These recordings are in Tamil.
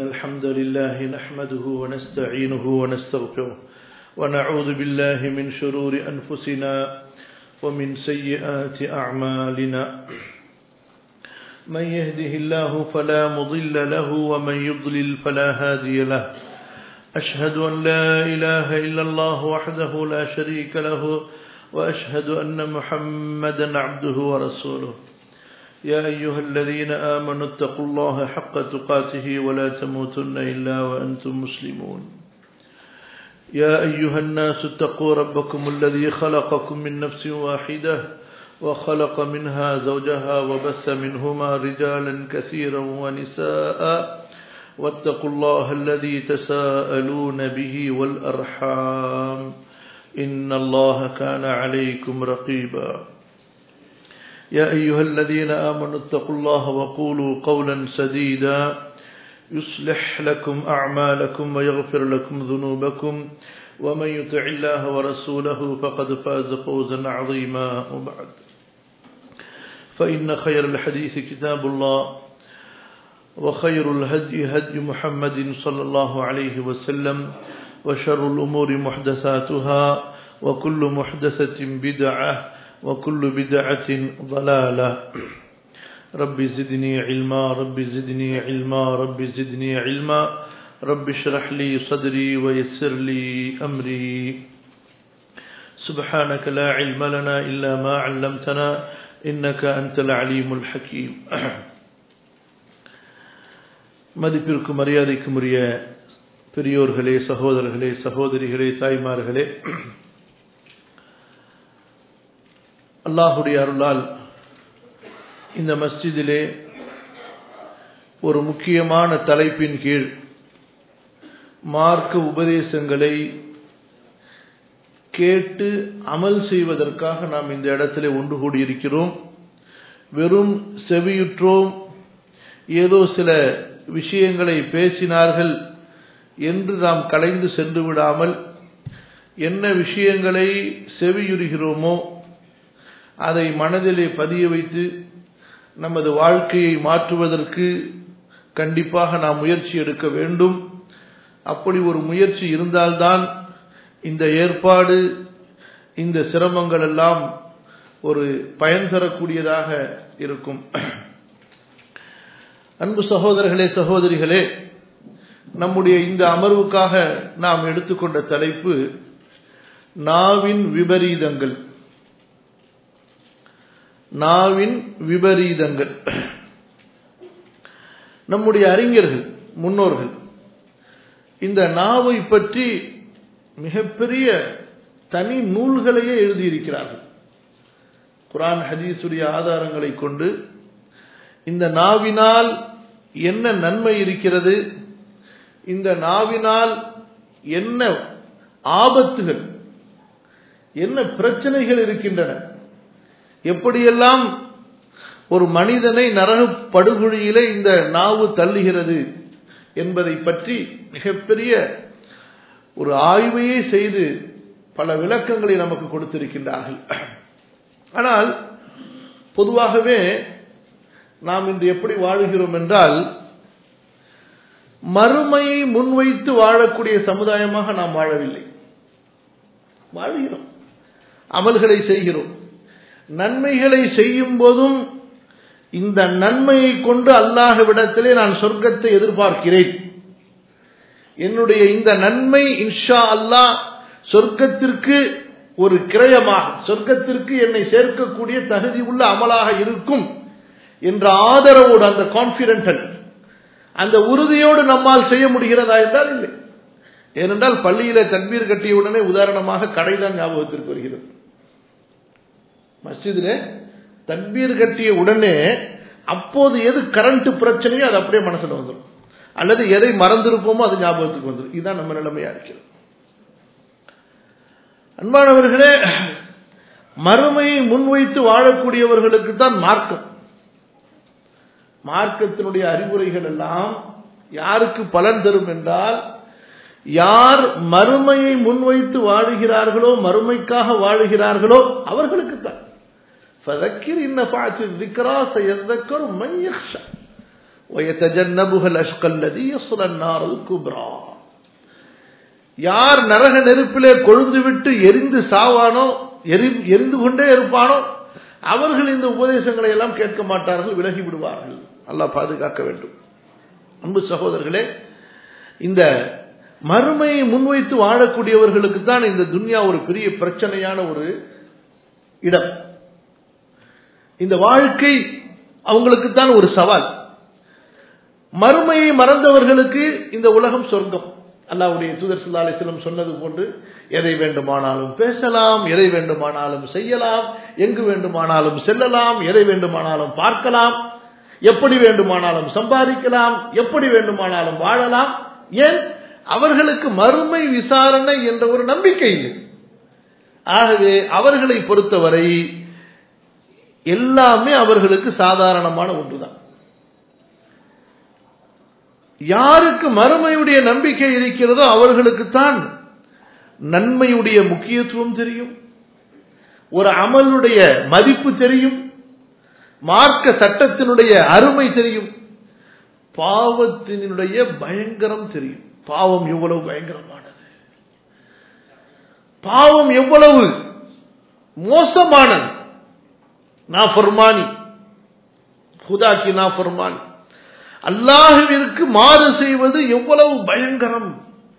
إن الحمد لله نحمده ونستعينه ونستغفره ونعوذ بالله من شرور أنفسنا ومن سيئات أعمالنا من يهده الله فلا مضل له ومن يضلل فلا هادي له أشهد أن لا إله إلا الله وحده لا شريك له وأشهد أن محمدا عبده ورسوله يا أيها الذين آمنوا اتقوا الله حق تقاته ولا تموتن إلا وأنتم مسلمون يا أيها الناس اتقوا ربكم الذي خلقكم من نفس واحدة وخلق منها زوجها وبث منهما رجالا كثيرا ونساء واتقوا الله الذي تساءلون به والأرحام إن الله كان عليكم رقيبا يا أيها الذين آمنوا اتقوا الله وقولوا قولا سديدا يصلح لكم أعمالكم ويغفر لكم ذنوبكم ومن يطع الله ورسوله فقد فاز فوزا عظيما وبعد فإن خير الحديث كتاب الله وخير الهدي هدي محمد صلى الله عليه وسلم وشر الأمور محدثاتها وكل محدثة بدعة وكل بدعة ضلالة رب زدني علما رب زدني علما رب زدني علما رب اشرح لي صدري ويسر لي أمري سبحانك لا علم لنا إلا ما علمتنا إنك أنت العليم الحكيم மதிப்பிற்கும் மரியாதைக்கும் உரிய பெரியோர்களே சகோதரர்களே சகோதரிகளே தாய்மார்களே அல்லாஹுடைய அருளால் இந்த மஸ்ஜிதிலே ஒரு முக்கியமான தலைப்பின் கீழ் மார்க்க உபதேசங்களை கேட்டு அமல் செய்வதற்காக நாம் இந்த இடத்திலே ஒன்று கூடியிருக்கிறோம் வெறும் செவியுற்றோம் ஏதோ சில விஷயங்களை பேசினார்கள் என்று நாம் கலைந்து சென்று விடாமல் என்ன விஷயங்களை செவியுறுகிறோமோ அதை மனதிலே பதிய வைத்து நமது வாழ்க்கையை மாற்றுவதற்கு கண்டிப்பாக நாம் முயற்சி எடுக்க வேண்டும் அப்படி ஒரு முயற்சி இருந்தால்தான் இந்த ஏற்பாடு இந்த சிரமங்கள் எல்லாம் ஒரு பயன் தரக்கூடியதாக இருக்கும் அன்பு சகோதரர்களே சகோதரிகளே நம்முடைய இந்த அமர்வுக்காக நாம் எடுத்துக்கொண்ட தலைப்பு நாவின் விபரீதங்கள் நாவின் விபரீதங்கள் நம்முடைய அறிஞர்கள் முன்னோர்கள் இந்த நாவை பற்றி மிகப்பெரிய தனி நூல்களையே எழுதியிருக்கிறார்கள் குரான் ஹதீசுடைய ஆதாரங்களை கொண்டு இந்த நாவினால் என்ன நன்மை இருக்கிறது இந்த நாவினால் என்ன ஆபத்துகள் என்ன பிரச்சனைகள் இருக்கின்றன எப்படியெல்லாம் ஒரு மனிதனை நரக படுகொழியிலே இந்த நாவு தள்ளுகிறது என்பதை பற்றி மிகப்பெரிய ஒரு ஆய்வையே செய்து பல விளக்கங்களை நமக்கு கொடுத்திருக்கின்றார்கள் ஆனால் பொதுவாகவே நாம் இன்று எப்படி வாழுகிறோம் என்றால் மறுமையை முன்வைத்து வாழக்கூடிய சமுதாயமாக நாம் வாழவில்லை வாழ்கிறோம் அமல்களை செய்கிறோம் நன்மைகளை செய்யும் போதும் இந்த நன்மையை கொண்டு அல்லாஹ்விடத்திலே நான் சொர்க்கத்தை எதிர்பார்க்கிறேன் என்னுடைய இந்த நன்மை இன்ஷா அல்லாஹ் சொர்க்கத்திற்கு ஒரு கிரயமாக சொர்க்கத்திற்கு என்னை சேர்க்கக்கூடிய தகுதி உள்ள அமலாக இருக்கும் என்ற ஆதரவோடு அந்த கான்பிடென்டல் அந்த உறுதியோடு நம்மால் செய்ய முடிகிறதா என்றால் இல்லை ஏனென்றால் பள்ளியில தன்பீர் கட்டிய உடனே உதாரணமாக கடை தான் ஞாபகத்திற்கு வருகிறது மஸ்ஜிதில் தன்பீர் கட்டிய உடனே அப்போது எது கரண்ட் பிரச்சனையோ அது அப்படியே மனசுல வந்துடும் அல்லது எதை மறந்திருப்போமோ அது ஞாபகத்துக்கு வந்துடும் இதுதான் நம்ம நிலைமையா இருக்கிறது அன்பானவர்களே மறுமையை முன்வைத்து வாழக்கூடியவர்களுக்கு தான் மார்க்கம் மார்க்கத்தினுடைய அறிவுரைகள் எல்லாம் யாருக்கு பலன் தரும் என்றால் யார் மறுமையை முன்வைத்து வாழுகிறார்களோ மறுமைக்காக வாழுகிறார்களோ அவர்களுக்கு தான் فذكر إن فعت الذكرى سيذكر من يخشى وَيَتَجَنَّبُهَا الْأَشْقَى الَّذِي يَصْلَى النَّارَ الْكُبْرَى யார் நரக நெருப்பிலே கொழுந்து விட்டு எரிந்து சாவானோ எரி எரிந்து கொண்டே இருப்பானோ அவர்கள் இந்த உபதேசங்களை எல்லாம் கேட்க மாட்டார்கள் விலகி விடுவார்கள் அல்லாஹ் பாதுகாக்க வேண்டும் அன்பு சகோதரர்களே இந்த மறுமையை முன்வைத்து வாழக்கூடியவர்களுக்கு தான் இந்த துன்யா ஒரு பெரிய பிரச்சனையான ஒரு இடம் இந்த வாழ்க்கை அவங்களுக்கு தான் ஒரு சவால் மறுமையை மறந்தவர்களுக்கு இந்த உலகம் சொர்க்கம் அல்லாவுடைய தூதர் சுல்லா அலிஸ்லம் சொன்னது போன்று எதை வேண்டுமானாலும் பேசலாம் எதை வேண்டுமானாலும் செய்யலாம் எங்கு வேண்டுமானாலும் செல்லலாம் எதை வேண்டுமானாலும் பார்க்கலாம் எப்படி வேண்டுமானாலும் சம்பாதிக்கலாம் எப்படி வேண்டுமானாலும் வாழலாம் ஏன் அவர்களுக்கு மறுமை விசாரணை என்ற ஒரு நம்பிக்கை இல்லை ஆகவே அவர்களை பொறுத்தவரை எல்லாமே அவர்களுக்கு சாதாரணமான ஒன்றுதான் யாருக்கு மறுமையுடைய நம்பிக்கை இருக்கிறதோ அவர்களுக்குத்தான் நன்மையுடைய முக்கியத்துவம் தெரியும் ஒரு அமலுடைய மதிப்பு தெரியும் மார்க்க சட்டத்தினுடைய அருமை தெரியும் பாவத்தினுடைய பயங்கரம் தெரியும் பாவம் எவ்வளவு பயங்கரமானது பாவம் எவ்வளவு மோசமானது நான் ஃபர்மானி ஹுதாக்கி நான் ஃபர்மானி அல்லாஹுவிற்கு மாறு செய்வது எவ்வளவு பயங்கரம்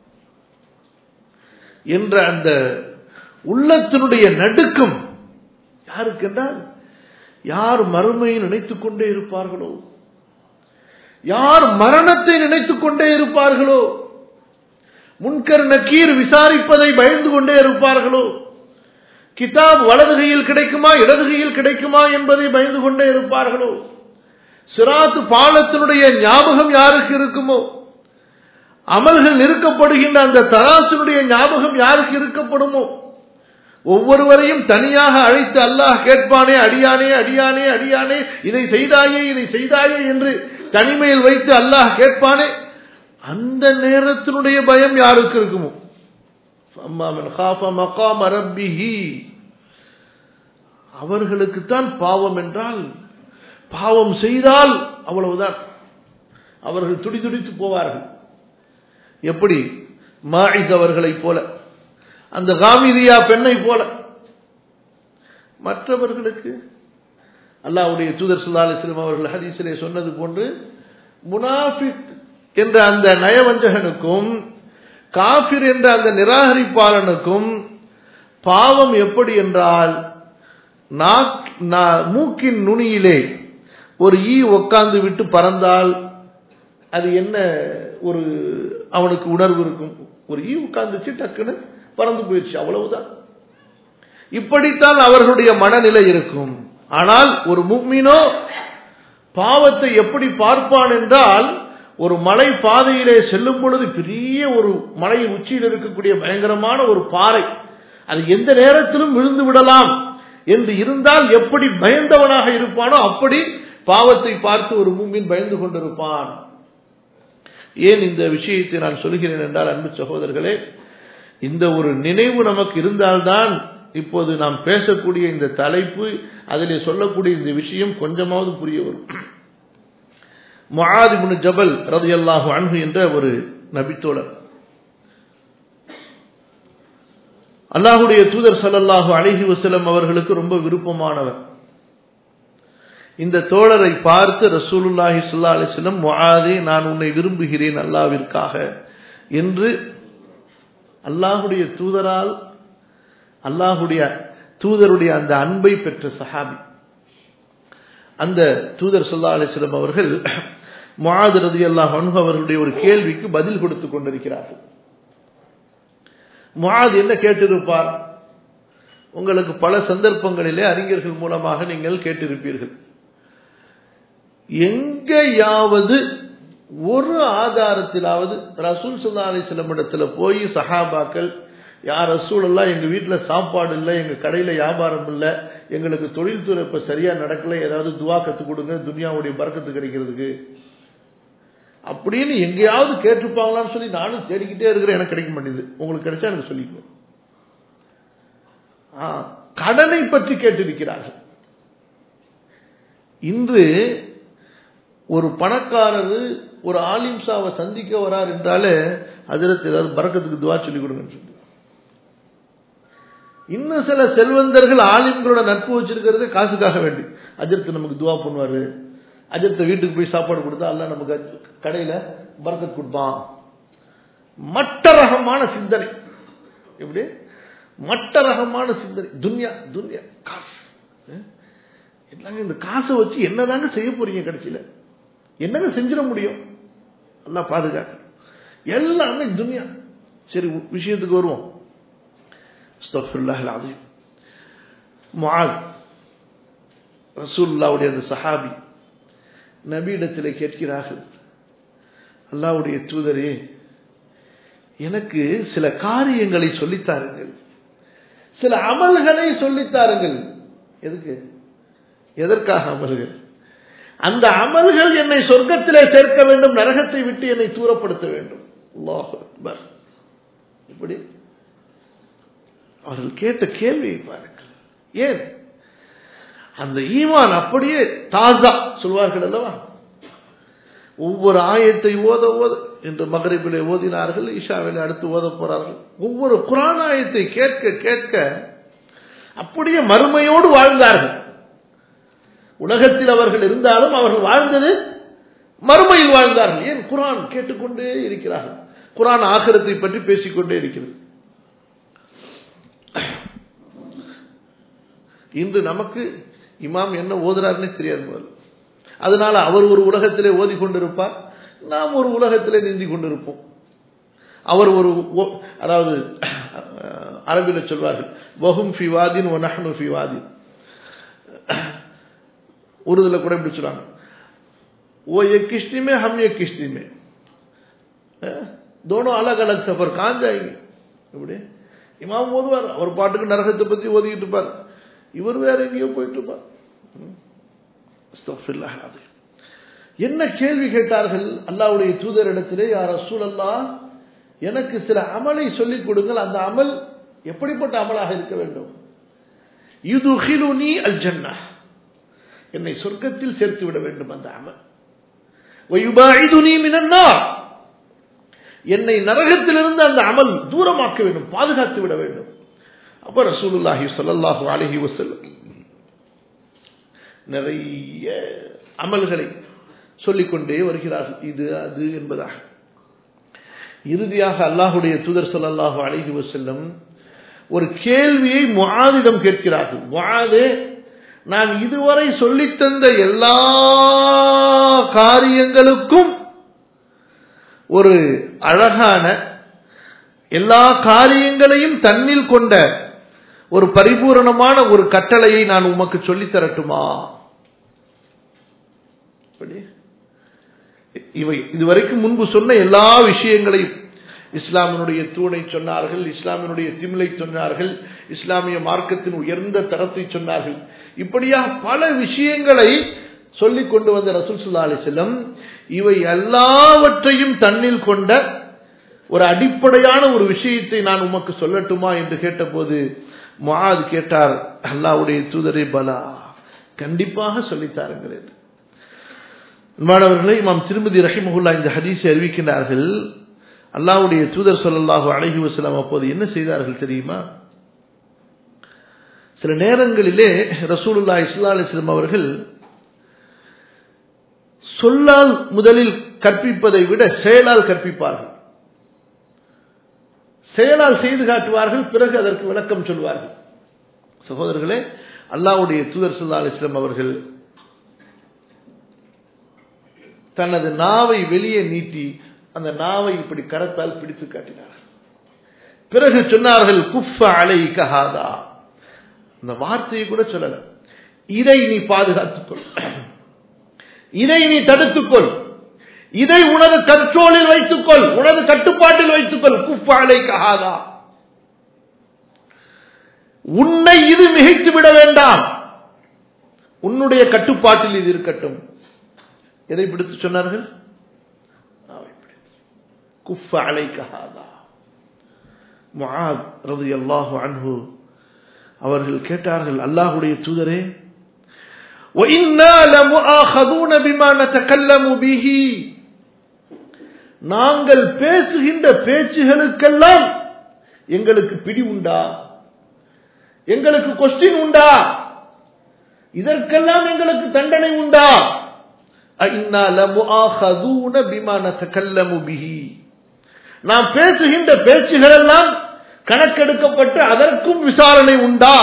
என்ற அந்த உள்ளத்தினுடைய நடுக்கம் யாருக்கு என்றால் யார் மறுமையை நினைத்துக் கொண்டே இருப்பார்களோ யார் மரணத்தை நினைத்துக் கொண்டே இருப்பார்களோ முன்கர் நக்கீர் விசாரிப்பதை பயந்து கொண்டே இருப்பார்களோ கிதாப் வலதுகையில் கிடைக்குமா இடதுகையில் கிடைக்குமா என்பதை பயந்து கொண்டே இருப்பார்களோ சிராத்து பாலத்தினுடைய ஞாபகம் யாருக்கு இருக்குமோ அமல்கள் நிறுக்கப்படுகின்ற அந்த தராசினுடைய ஞாபகம் யாருக்கு இருக்கப்படுமோ ஒவ்வொருவரையும் தனியாக அழைத்து அல்லாஹ் கேட்பானே அடியானே அடியானே அடியானே இதை செய்தாயே இதை செய்தாயே என்று தனிமையில் வைத்து அல்லாஹ் கேட்பானே அந்த நேரத்தினுடைய பயம் யாருக்கு இருக்குமோ அவர்களுக்குத்தான் பாவம் என்றால் பாவம் செய்தால் அவ்வளவுதான் அவர்கள் துடிதுடித்து போவார்கள் எப்படி மாயிஸ் அவர்களைப் போல அந்த காமிதியா பெண்ணை போல மற்றவர்களுக்கு அல்லாவுடைய தூதர் சுல்லா அலிஸ்லம் அவர்கள் ஹதீஸிலே சொன்னது போன்று முனாஃபிக் என்ற அந்த நயவஞ்சகனுக்கும் காபிர் என்ற அந்த நிராகரிப்பாளனுக்கும் பாவம் எப்படி என்றால் மூக்கின் நுனியிலே ஒரு ஈ உட்கார்ந்து விட்டு பறந்தால் அது என்ன ஒரு அவனுக்கு உணர்வு இருக்கும் ஒரு ஈ உட்கார்ந்துச்சு டக்குன்னு பறந்து போயிடுச்சு அவ்வளவுதான் இப்படித்தான் அவர்களுடைய மனநிலை இருக்கும் ஆனால் ஒரு முக்மினோ பாவத்தை எப்படி பார்ப்பான் என்றால் ஒரு மலை பாதையிலே செல்லும் பொழுது பெரிய ஒரு மலை உச்சியில் இருக்கக்கூடிய பயங்கரமான ஒரு பாறை அது எந்த நேரத்திலும் விழுந்து விடலாம் என்று இருந்தால் எப்படி பயந்தவனாக இருப்பானோ அப்படி பாவத்தை பார்த்து ஒரு மூமின் பயந்து கொண்டிருப்பான் ஏன் இந்த விஷயத்தை நான் சொல்கிறேன் என்றால் அன்பு சகோதரர்களே இந்த ஒரு நினைவு நமக்கு இருந்தால்தான் இப்போது நாம் பேசக்கூடிய இந்த தலைப்பு அதிலே சொல்லக்கூடிய இந்த விஷயம் கொஞ்சமாவது புரிய வரும் முஆதிபுன் ஜபல் ரதியல்லாஹு அன்ஹு என்ற ஒரு நபித்தோழர் அல்லாஹுடைய தூதர் சல்லல்லாஹு அழகி வசலம் அவர்களுக்கு ரொம்ப விருப்பமானவர் இந்த தோழரை பார்த்து ரசூலுல்லாஹி சுல்லா அலிஸ்லம் முஆதே நான் உன்னை விரும்புகிறேன் அல்லாவிற்காக என்று அல்லாஹுடைய தூதரால் அல்லாஹுடைய தூதருடைய அந்த அன்பை பெற்ற சஹாபி அந்த தூதர் சொல்லா அலிஸ்லம் அவர்கள் முஆது ரதி அல்லாஹ் அவர்களுடைய ஒரு கேள்விக்கு பதில் கொடுத்து கொண்டிருக்கிறார்கள் முஆது என்ன கேட்டிருப்பார் உங்களுக்கு பல சந்தர்ப்பங்களிலே அறிஞர்கள் மூலமாக நீங்கள் கேட்டிருப்பீர்கள் எங்கேயாவது ஒரு ஆதாரத்திலாவது ரசூல் சுல்லா அலிஸ்லம் இடத்துல போய் சஹாபாக்கள் யார் ரசூல் எல்லாம் எங்க வீட்டுல சாப்பாடு இல்லை எங்க கடையில வியாபாரம் இல்லை எங்களுக்கு தொழில்துறை இப்ப சரியா நடக்கல ஏதாவது துவா கத்து கொடுங்க துனியாவுடைய பறக்கத்து கிடைக்கிறதுக்கு அப்படின்னு எங்கேயாவது கேட்டிருப்பாங்களான்னு சொல்லி நானும் தேடிக்கிட்டே இருக்கிறேன் எனக்கு கிடைக்க மாட்டேங்குது உங்களுக்கு கிடைச்சா எனக்கு சொல்லிக்கணும் கடனை பற்றி கேட்டிருக்கிறார்கள் இன்று ஒரு பணக்காரர் ஒரு ஆலிம்சாவை சந்திக்க வரார் என்றாலே அதிரத்து ஏதாவது பறக்கத்துக்கு துவா சொல்லி கொடுங்கன்னு சொல்லி இன்னும் சில செல்வந்தர்கள் ஆலிம்களோட நட்பு வச்சிருக்கிறது காசுக்காக வேண்டி அஜர்த்து நமக்கு துவா பண்ணுவாரு அஜர்த்த வீட்டுக்கு போய் சாப்பாடு கொடுத்தா அல்ல நமக்கு கடையில பறக்கத் கொடுப்பான் மட்ட ரகமான சிந்தனை எப்படி மட்ட ரகமான சிந்தனை துன்யா துன்யா காசு எல்லாங்க இந்த காசை வச்சு என்னதாங்க செய்ய போறீங்க கடைசியில என்னங்க செஞ்சிட முடியும் நல்லா பாதுகாக்க எல்லாமே துன்யா சரி விஷயத்துக்கு வருவோம் ரசூல்லாவுடைய அந்த சஹாபி நபியிடத்தில் கேட்கிறார்கள் அல்லாவுடைய தூதரே எனக்கு சில காரியங்களை சொல்லித்தாருங்கள் சில அமல்களை சொல்லித்தாருங்கள் எதுக்கு எதற்காக அமல்கள் அந்த அமல்கள் என்னை சொர்க்கத்திலே சேர்க்க வேண்டும் நரகத்தை விட்டு என்னை தூரப்படுத்த வேண்டும் அல்லாஹ் அக்பர் இப்படி அவர்கள் கேட்ட கேள்வியை பாருங்கள் ஏன் அந்த ஈமான் அப்படியே தாசா சொல்வார்கள் அல்லவா ஒவ்வொரு ஆயத்தை ஓத ஓத என்று மகரிபிலே ஓதினார்கள் ஈஷாவிலே அடுத்து ஓத போறார்கள் ஒவ்வொரு குரான் ஆயத்தை கேட்க கேட்க அப்படியே மறுமையோடு வாழ்ந்தார்கள் உலகத்தில் அவர்கள் இருந்தாலும் அவர்கள் வாழ்ந்தது மறுமையில் வாழ்ந்தார்கள் ஏன் குரான் கேட்டுக்கொண்டே இருக்கிறார்கள் குரான் ஆகரத்தை பற்றி பேசிக்கொண்டே இருக்கிறது இன்று நமக்கு இமாம் என்ன ஓதுறாருன்னே தெரியாது முதல்ல அதனால அவர் ஒரு உலகத்திலே ஓதி கொண்டிருப்பார் நாம் ஒரு உலகத்திலே நிந்தி கொண்டிருப்போம் அவர் ஒரு அதாவது அரபில சொல்வார்கள் வஹும் ஃபிவாதின் ஒனஹனு ஃபிவாதின் உருதுல கூட இப்படி சொல்லுவாங்க वो ये किश्ती में हम ये किश्ती में दोनों अलग अलग सफर कहां जाएंगे இப்படி இமாம் ஓதுவார் அவர் பாட்டுக்கு நரகத்தை பத்தி ஓதிக்கிட்டு இருப்பார் இவர் வேற எங்கேயோ போயிட்டு இருப்பார் என்ன கேள்வி கேட்டார்கள் அல்லாவுடைய தூதரிடத்திலே யார் ரசூல் அல்லா எனக்கு சில அமலை சொல்லிக் கொடுங்கள் அந்த அமல் எப்படிப்பட்ட அமலாக இருக்க வேண்டும் யுதுஹிலுனி அல் ஜன்னா என்னை சொர்க்கத்தில் சேர்த்து விட வேண்டும் அந்த அமல் என்னை நரகத்திலிருந்து அந்த அமல் தூரமாக்க வேண்டும் பாதுகாத்து விட வேண்டும் அப்ப ரசூலுல்லாஹி சல்லாஹூ அலஹி வசல்லம் நிறைய அமல்களை சொல்லிக்கொண்டே வருகிறார்கள் இது அது என்பதாக இறுதியாக அல்லாஹுடைய தூதர் சல்லாஹு அலஹி வசல்லம் ஒரு கேள்வியை முகாதிடம் கேட்கிறார்கள் முகாது நான் இதுவரை சொல்லித்தந்த எல்லா காரியங்களுக்கும் ஒரு அழகான எல்லா காரியங்களையும் தன்னில் கொண்ட ஒரு பரிபூரணமான ஒரு கட்டளையை நான் உமக்கு சொல்லித் தரட்டுமா இவை இதுவரைக்கும் முன்பு சொன்ன எல்லா விஷயங்களையும் இஸ்லாமினுடைய தூணை சொன்னார்கள் இஸ்லாமினுடைய திமிலை சொன்னார்கள் இஸ்லாமிய மார்க்கத்தின் உயர்ந்த தரத்தை சொன்னார்கள் இப்படியாக பல விஷயங்களை சொல்லிக் கொண்டு வந்த ரசூல் சுல்லா அலி செல்லம் இவை எல்லாவற்றையும் தன்னில் கொண்ட ஒரு அடிப்படையான ஒரு விஷயத்தை நான் உமக்கு சொல்லட்டுமா என்று கேட்டபோது மாது கேட்டார் அல்லாவுடைய தூதரே பலா கண்டிப்பாக சொல்லித்தாருங்கள் என்று மாணவர்களை இமாம் திருமதி ரஹிமகுல்லா இந்த ஹதீஸை அறிவிக்கின்றார்கள் அல்லாவுடைய தூதர் சொல்லல்லாஹு அழகி வசலாம் அப்போது என்ன செய்தார்கள் தெரியுமா சில நேரங்களிலே ரசூலுல்லா இஸ்லா அலிஸ்லாம் அவர்கள் சொல்லால் முதலில் கற்பிப்பதை விட செயலால் கற்பிப்பார்கள் செயலால் செய்து காட்டுவார்கள் பிறகு அதற்கு விளக்கம் சொல்வார்கள் சகோதரர்களே அல்லாவுடைய தூதர் சுல்லா அலிஸ்லாம் அவர்கள் தனது நாவை வெளியே நீட்டி அந்த நாவை இப்படி கரத்தால் பிடித்து காட்டினார் பிறகு சொன்னார்கள் குஃப அலை கஹாதா அந்த வார்த்தையை கூட சொல்லல இதை நீ பாதுகாத்துக்கொள் இதை நீ தடுத்துக்கொள் இதை உனது கண்ட்ரோலில் வைத்துக்கொள் உனது கட்டுப்பாட்டில் வைத்துக்கொள் குஃப அலை கஹாதா உன்னை இது மிகைத்து விட வேண்டாம் உன்னுடைய கட்டுப்பாட்டில் இது இருக்கட்டும் எதை பிடித்து சொன்னார்கள் குஃப அலைக்க ஹாதா முஆத் ரலியல்லாஹு அன்ஹு அவர்கள் கேட்டார்கள் அல்லாஹ்வுடைய தூதரே وَإِنَّا لَمُؤَاخَذُونَ بِمَا نَتَكَلَّمُ بِهِ நாங்கள் பேசுகின்ற பேச்சுகளுக்கெல்லாம் எங்களுக்கு பிடி உண்டா எங்களுக்கு கொஸ்டின் உண்டா இதற்கெல்லாம் எங்களுக்கு தண்டனை உண்டா அஇன்னா லமுஆஹதூன பிமா நதகல்லமு பிஹி நாம் பேசுகின்ற பேச்சுகள் எல்லாம் கணக்கெடுக்கப்பட்டு அதற்கும் விசாரணை உண்டா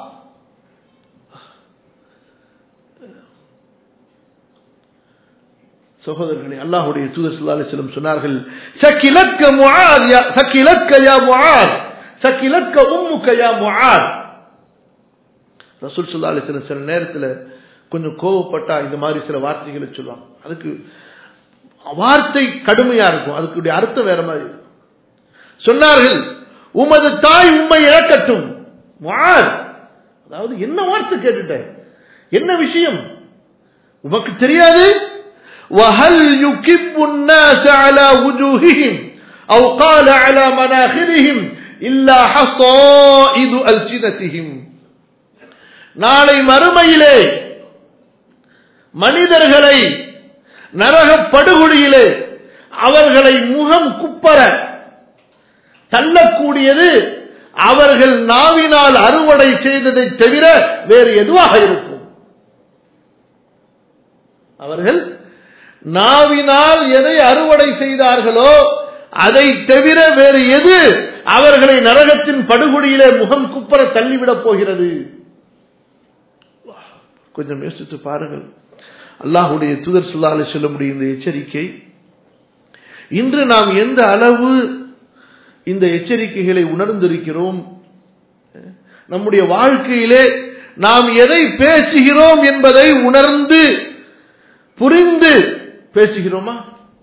சகோதரர்களே அல்லாஹ்வுடைய தூதர் ஸல்லல்லாஹு அலைஹி வஸல்லம் சொன்னார்கள் சக்கிலக்க முஆத் யா சக்கிலக்க யா முஆத் சக்கிலக்க உம்முக யா முஆத் ரசூல் ஸல்லல்லாஹு அலைஹி வஸல்லம் சில நேரத்துல கொஞ்சம் கோவப்பட்டா இந்த மாதிரி சில வார்த்தைகளை சொல்லுவாங்க அதுக்கு வார்த்தை கடுமையா இருக்கும் அதுக்கு அர்த்தம் வேற மாதிரி சொன்னார்கள் உமது தாய் உம்மை இழக்கட்டும் முஆத் அதாவது என்ன வார்த்தை கேட்டுட்ட என்ன விஷயம் உமக்கு தெரியாது وهل يكب الناس على وجوههم أو قال على مناخرهم إلا حصائد ألسنتهم நாளை மறுமையிலே மனிதர்களை நரக படுகொலியிலே அவர்களை முகம் குப்பர தள்ளக்கூடியது அவர்கள் நாவினால் அறுவடை செய்ததை தவிர வேறு எதுவாக இருக்கும் அவர்கள் நாவினால் எதை அறுவடை செய்தார்களோ அதை தவிர வேறு எது அவர்களை நரகத்தின் படுகொடியிலே முகம் குப்பர தள்ளிவிடப் போகிறது கொஞ்சம் யோசித்து பாருங்கள் அல்லாஹுடைய தூதர் சொல்லாலே சொல்ல முடியும் இந்த எச்சரிக்கை இன்று நாம் எந்த அளவு இந்த எச்சரிக்கைகளை உணர்ந்திருக்கிறோம் நம்முடைய வாழ்க்கையிலே நாம் எதை பேசுகிறோம் என்பதை உணர்ந்து புரிந்து பேசுகிறோமா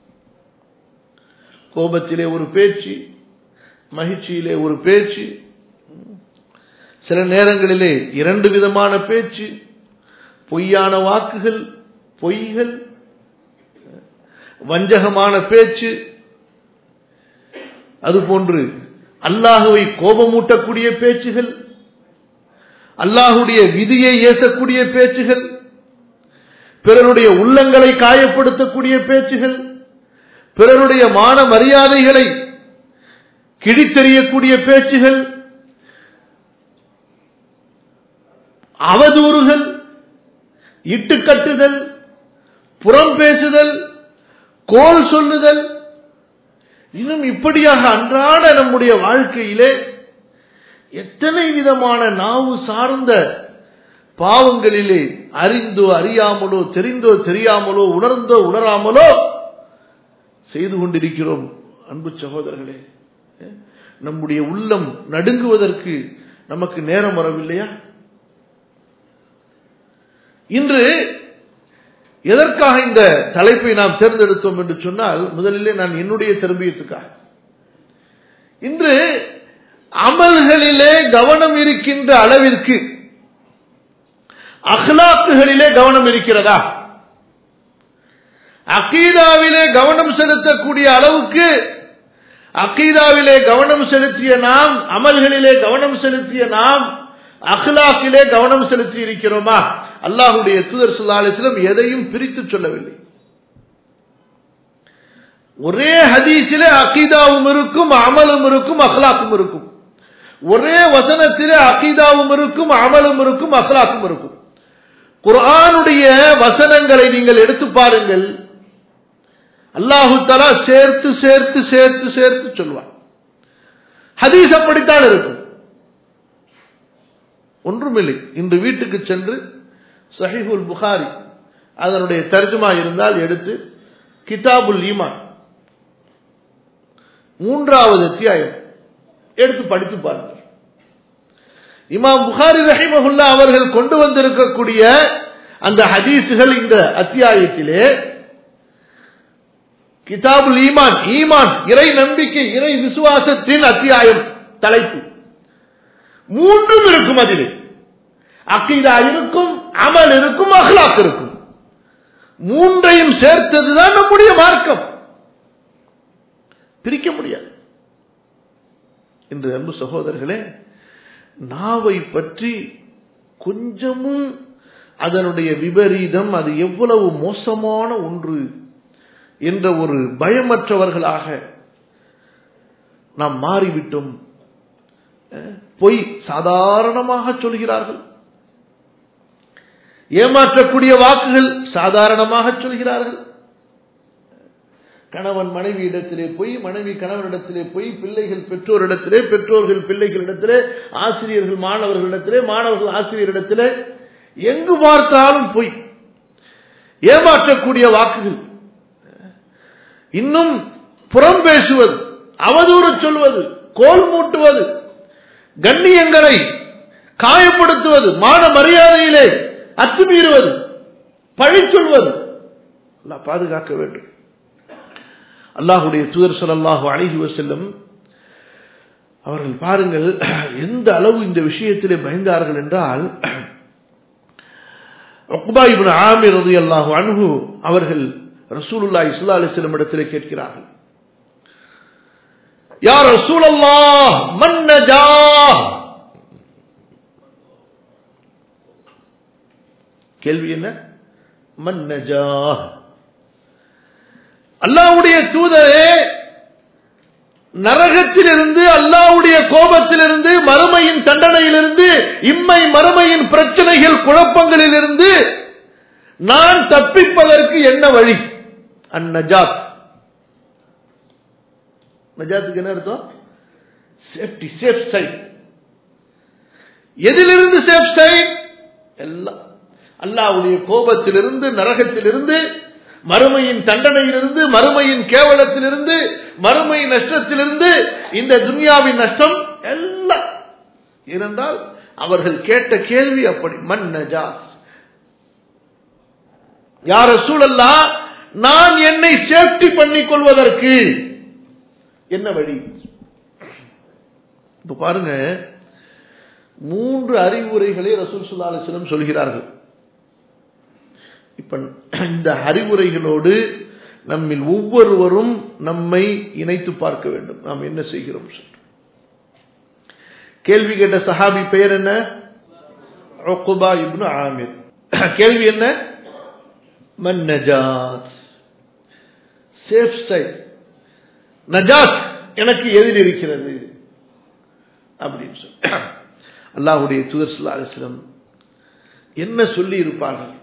கோபத்திலே ஒரு பேச்சு மகிழ்ச்சியிலே ஒரு பேச்சு சில நேரங்களிலே இரண்டு விதமான பேச்சு பொய்யான வாக்குகள் பொய்கள் வஞ்சகமான பேச்சு அதுபோன்று அல்லாஹுவை கோபமூட்டக்கூடிய பேச்சுகள் அல்லாஹுடைய விதியை ஏசக்கூடிய பேச்சுகள் பிறருடைய உள்ளங்களை காயப்படுத்தக்கூடிய பேச்சுகள் பிறருடைய மான மரியாதைகளை கிழித்தெறியக்கூடிய பேச்சுகள் அவதூறுகள் இட்டுக்கட்டுதல் புறம் பேசுதல் கோல் சொல்லுதல் இன்னும் இப்படியாக அன்றாட நம்முடைய வாழ்க்கையிலே எத்தனை விதமான நாவு சார்ந்த பாவங்களிலே அறிந்தோ அறியாமலோ தெரிந்தோ தெரியாமலோ உணர்ந்தோ உணராமலோ செய்து கொண்டிருக்கிறோம் அன்பு சகோதரர்களே நம்முடைய உள்ளம் நடுங்குவதற்கு நமக்கு நேரம் வரவில்லையா இன்று எதற்காக இந்த தலைப்பை நாம் தேர்ந்தெடுத்தோம் என்று சொன்னால் முதலிலே நான் என்னுடைய திரும்பியத்துக்காக இன்று அமல்களிலே கவனம் இருக்கின்ற அளவிற்கு அஹ்லாக்குகளிலே கவனம் இருக்கிறதா அகீதாவிலே கவனம் செலுத்தக்கூடிய அளவுக்கு அகீதாவிலே கவனம் செலுத்திய நாம் அமல்களிலே கவனம் செலுத்திய நாம் அஹ்லாக்கிலே கவனம் செலுத்தி இருக்கிறோமா அல்லாஹுடைய தூதர் சுல்லாலிஸ்லம் எதையும் பிரித்து சொல்லவில்லை ஒரே ஹதீஸிலே அகீதாவும் இருக்கும் அமலும் இருக்கும் அஹ்லாக்கும் இருக்கும் ஒரே வசனத்திலே அகீதாவும் இருக்கும் அமலும் இருக்கும் அஹ்லாக்கும் இருக்கும் குர்ஆனுடைய வசனங்களை நீங்கள் எடுத்து பாருங்கள் அல்லாஹு தலா சேர்த்து சேர்த்து சேர்த்து சேர்த்து சொல்வார் ஹதீஸ் அப்படித்தான் இருக்கும் ஒன்றுமில்லை இன்று வீட்டுக்கு சென்று சஹிஹுல் புகாரி அதனுடைய தர்ஜுமா இருந்தால் எடுத்து கிதாபுல் ஈமான் மூன்றாவது அத்தியாயம் எடுத்து படித்து பாருங்கள் இமாம் புகாரி ரஹிமஹுல்லா அவர்கள் கொண்டு வந்திருக்கக்கூடிய அந்த ஹதீசுகள் இந்த அத்தியாயத்திலே கிதாபுல் ஈமான் ஈமான் இறை நம்பிக்கை இறை விசுவாசத்தின் அத்தியாயம் தலைப்பு மூன்றும் இருக்கும் அதிலே அக்கீதா இருக்கும் அமல் இருக்கும் அஹ்லாக் இருக்கும் மூன்றையும் சேர்த்ததுதான் நம்முடைய மார்க்கம் பிரிக்க முடியாது இன்று அன்பு சகோதரர்களே நாவை பற்றி கொஞ்சமும் அதனுடைய விபரீதம் அது எவ்வளவு மோசமான ஒன்று என்ற ஒரு பயமற்றவர்களாக நாம் மாறிவிட்டோம் பொய் சாதாரணமாக சொல்கிறார்கள் ஏமாற்றக்கூடிய வாக்குகள் சாதாரணமாக சொல்கிறார்கள் கணவன் மனைவி இடத்திலே போய் மனைவி கணவனிடத்திலே போய் பிள்ளைகள் பெற்றோரிடத்திலே பெற்றோர்கள் பிள்ளைகளிடத்திலே ஆசிரியர்கள் மாணவர்களிடத்திலே மாணவர்கள் ஆசிரியரிடத்திலே எங்கு பார்த்தாலும் பொய் ஏமாற்றக்கூடிய வாக்குகள் இன்னும் புறம் பேசுவது அவதூறு சொல்வது கோல் மூட்டுவது கண்ணியங்களை காயப்படுத்துவது மான மரியாதையிலே அத்துமீறுவது பழி சொல்வது பாதுகாக்க வேண்டும் அல்லாஹுடைய தூதர் சொல்லல்லாஹு அழகி செல்லும் அவர்கள் பாருங்கள் எந்த அளவு இந்த விஷயத்திலே பயந்தார்கள் என்றால் ஒக்பாயிபின் ஆமிர் ரதி அல்லாஹு அணுகு அவர்கள் ரசூலுல்லா இஸ்லா அலிஸ்லம் இடத்திலே கேட்கிறார்கள் யார் ரசூல் அல்லாஹ் மன்னஜா கேள்வி என்ன மன்னஜா அல்லாவுடைய தூதரே நரகத்திலிருந்து அல்லாவுடைய கோபத்திலிருந்து மறுமையின் தண்டனையிலிருந்து இம்மை மறுமையின் பிரச்சனைகள் குழப்பங்களிலிருந்து நான் தப்பிப்பதற்கு என்ன வழி அந்நஜாத் நஜாத்துக்கு என்ன அர்த்தம் சேஃப்டி சேஃப் சைட் எதிலிருந்து சேஃப் சைட் எல்லாம் அல்லாவுடைய கோபத்திலிருந்து நரகத்திலிருந்து மறுமையின் தண்டனையிலிருந்து மறுமையின் கேவலத்திலிருந்து மறுமை நஷ்டத்திலிருந்து இந்த துன்யாவின் நஷ்டம் எல்லாம் இருந்தால் அவர்கள் கேட்ட கேள்வி அப்படி மன் நஜாத் யார சூழல்லா நான் என்னை சேஃப்டி பண்ணிக் கொள்வதற்கு என்ன வழி இப்ப பாருங்க மூன்று அறிவுரைகளை ரசூல் சுல்லா அலிஸ்லம் சொல்கிறார்கள் இப்ப இந்த அறிவுரைகளோடு நம்மில் ஒவ்வொருவரும் நம்மை இணைத்து பார்க்க வேண்டும் நாம் என்ன செய்கிறோம் கேள்வி கேட்ட சஹாபி பெயர் என்ன இப்னு ஆமிர் கேள்வி என்ன மன் நஜாத் சேஃப் சைட் நஜாத் எனக்கு எதிர் இருக்கிறது அப்படின்னு சொல்லி அல்லாஹுடைய தூதர் சுல்லா அலிஸ்லம் என்ன சொல்லி இருப்பார்கள்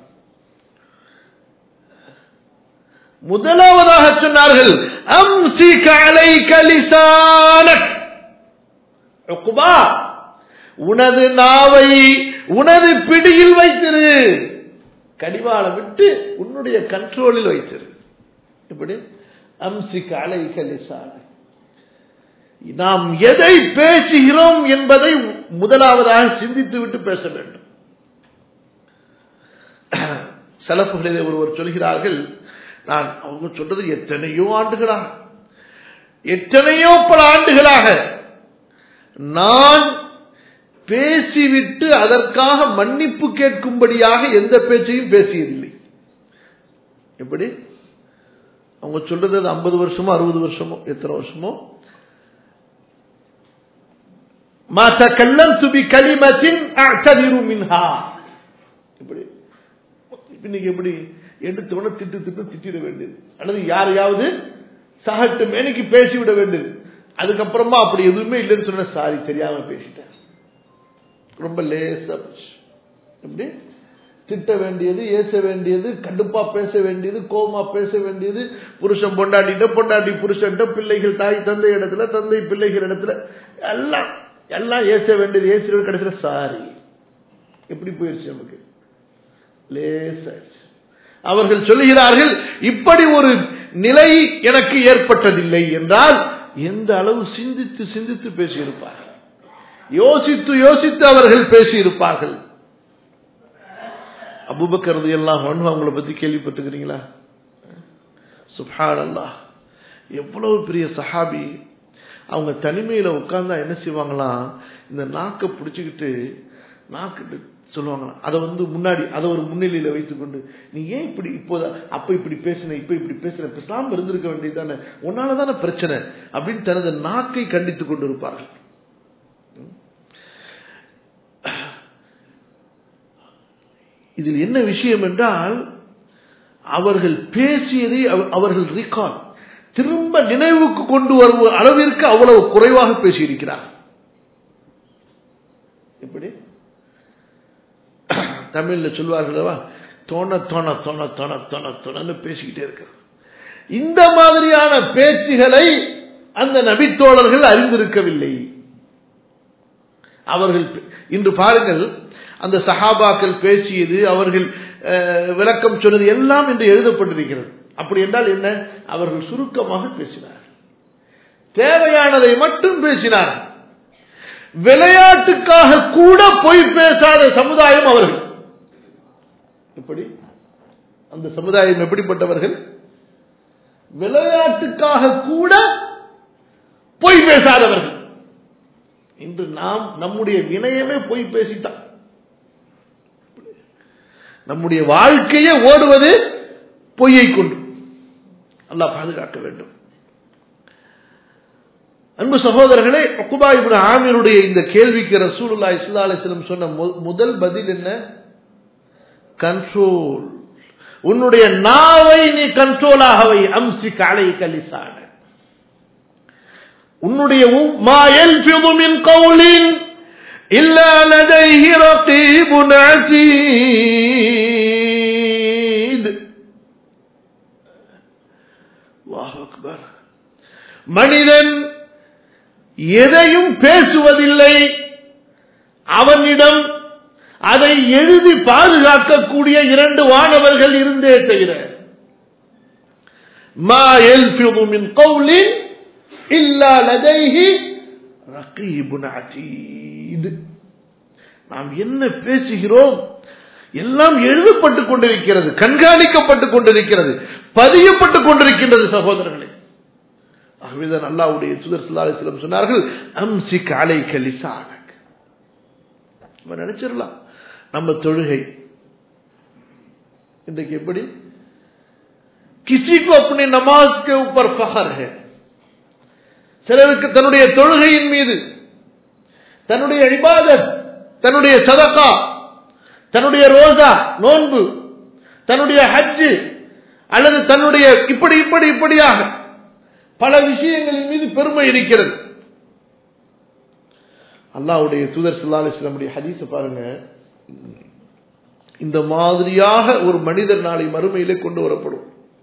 முதலாவதாக சொன்னார்கள் அம்சிக அலைக லிசானக் உக்பா உனது நாவை உனது பிடியில் வைத்திரு கடிவாளம் விட்டு உன்னுடைய கண்ட்ரோலில் வைத்திரு இப்படி அம்சிக அலைக லிசானக் நாம் எதை பேசுகிறோம் என்பதை முதலாவதாக சிந்தித்து விட்டு பேச வேண்டும் செலப்புகளிலே ஒருவர் சொல்கிறார்கள் நான் அவங்க சொல்றது எத்தனையோ ஆண்டுகளாக எத்தனையோ பல ஆண்டுகளாக நான் பேசிவிட்டு அதற்காக மன்னிப்பு கேட்கும்படியாக எந்த பேச்சையும் பேசியதில்லை எப்படி அவங்க சொல்றது அது ஐம்பது வருஷமோ அறுபது வருஷமோ எத்தனை வருஷமோ ما تكلمت بكلمة أعتذر منها இப்படி இன்னைக்கு எப்படி எடுத்தவன திட்டு திட்டு திட்டிட வேண்டியது அல்லது யாரையாவது சகட்டு மேனிக்கு பேசிவிட வேண்டியது அதுக்கப்புறமா அப்படி எதுவுமே இல்லைன்னு சொன்ன சாரி தெரியாம பேசிட்டேன் ரொம்ப லேசா போச்சு எப்படி திட்ட வேண்டியது ஏச வேண்டியது கடுப்பா பேச வேண்டியது கோமா பேச வேண்டியது புருஷன் பொண்டாட்டிட்ட பொண்டாட்டி புருஷன்ட்ட பிள்ளைகள் தாய் தந்தை இடத்துல தந்தை பிள்ளைகள் இடத்துல எல்லாம் எல்லாம் ஏச வேண்டியது ஏசுறது கடைசியில சாரி எப்படி போயிருச்சு நமக்கு லேசாயிடுச்சு அவர்கள் சொல்லுகிறார்கள் இப்படி ஒரு நிலை எனக்கு ஏற்பட்டதில்லை என்றால் எந்த அளவு சிந்தித்து சிந்தித்து பேசியிருப்பார்கள் யோசித்து யோசித்து அவர்கள் பேசியிருப்பார்கள் அபுபக்கரது எல்லாம் அவங்கள பத்தி கேள்விப்பட்டுக்கிறீங்களா சுப்ஹான் அல்லாஹ் எவ்வளவு பெரிய சஹாபி அவங்க தனிமையில உட்கார்ந்தா என்ன செய்வாங்களாம் இந்த நாக்கை பிடிச்சுக்கிட்டு நாக்கு சொல்லுவாங்களாம் அதை வந்து முன்னாடி அதை ஒரு முன்னிலையில வைத்துக்கொண்டு நீ ஏன் இப்படி இப்போத அப்ப இப்படி பேசின இப்ப இப்படி பேசின பேசாம இருந்திருக்க வேண்டியது தானே உன்னாலதானே பிரச்சனை அப்படின்னு தனது நாக்கை கண்டித்துக் கொண்டு இருப்பார்கள் இதில் என்ன விஷயம் என்றால் அவர்கள் பேசியதை அவர்கள் ரிகார்ட் திரும்ப நினைவுக்கு கொண்டு வரும் அளவிற்கு அவ்வளவு குறைவாக பேசியிருக்கிறார் எப்படி தமிழ்ல சொல்வார்களவா தோண தோண தோண தோண தோண தோணன்னு பேசிக்கிட்டே இருக்கிறது இந்த மாதிரியான பேச்சுகளை அந்த நபித்தோழர்கள் அறிந்திருக்கவில்லை அவர்கள் இன்று பாருங்கள் அந்த சஹாபாக்கள் பேசியது அவர்கள் விளக்கம் சொன்னது எல்லாம் இன்று எழுதப்பட்டிருக்கிறது அப்படி என்றால் என்ன அவர்கள் சுருக்கமாக பேசினார் தேவையானதை மட்டும் பேசினார் விளையாட்டுக்காக கூட பொய் பேசாத சமுதாயம் அவர்கள் எப்படி அந்த சமுதாயம் எப்படிப்பட்டவர்கள் விளையாட்டுக்காக கூட பொய் பேசாதவர்கள் இன்று நாம் நம்முடைய வினயமே பொய் பேசித்தான் நம்முடைய வாழ்க்கையே ஓடுவது பொய்யை கொண்டு அல்லாஹ் பாதுகாக்க வேண்டும் அன்பு சகோதரர்களே ஒக்குபா இப்னு ஆமீருடைய இந்த கேள்விக்கு ரசூலுல்லாஹி ஸல்லல்லாஹு அலைஹி வஸல்லம் சொன்ன முதல் பதில் என்ன கண்ட்ரோல் உன்னுடைய நாவை நீ கண்ட்ரோலாக வை அம்சிக் அலைக லிசான உன்னுடைய மா யல்ஃபிது மின் கௌலின் இல்லா லதைஹி ரகீபுன் அதீத் அல்லாஹ் அக்பர் மனிதன் எதையும் பேசுவதில்லை அவனிடம் அதை எழுதி பாதுகாக்கக்கூடிய இரண்டு வானவர்கள் இருந்தே தவிர மா எல்ஃபிது மின் கௌலின் இல்லா லதைஹி ரகீபுன் அதீத் நாம் என்ன பேசுகிறோம் எல்லாம் எழுதப்பட்டுக் கொண்டிருக்கிறது கண்காணிக்கப்பட்டுக் கொண்டிருக்கிறது பதியப்பட்டுக் கொண்டிருக்கின்றது சகோதரர்களே ஆகவேதான் அல்லாவுடைய சுதர் சுல்லாஸ்லம் சொன்னார்கள் அம்சிக் அலை கலிசானக் நம்ம நினைச்சிடலாம் நம்ம தொழுகை இன்றைக்கு எப்படி किसी को अपनी नमाज के ऊपर फखर है சிலருக்கு தன்னுடைய தொழுகையின் மீது தன்னுடைய இபாதத் தன்னுடைய சதகா தன்னுடைய ரோசா நோன்பு தன்னுடைய ஹஜ்ஜு அல்லது தன்னுடைய இப்படி இப்படி இப்படியாக பல விஷயங்களின் மீது பெருமை இருக்கிறது அல்லாவுடைய தூதர் சல்லா அலிஸ்லாமுடைய ஹதீஸ பாருங்க இந்த மாதிரியாக ஒரு மனிதர் நாளை மறுமையிலே கொண்டு வரப்படும்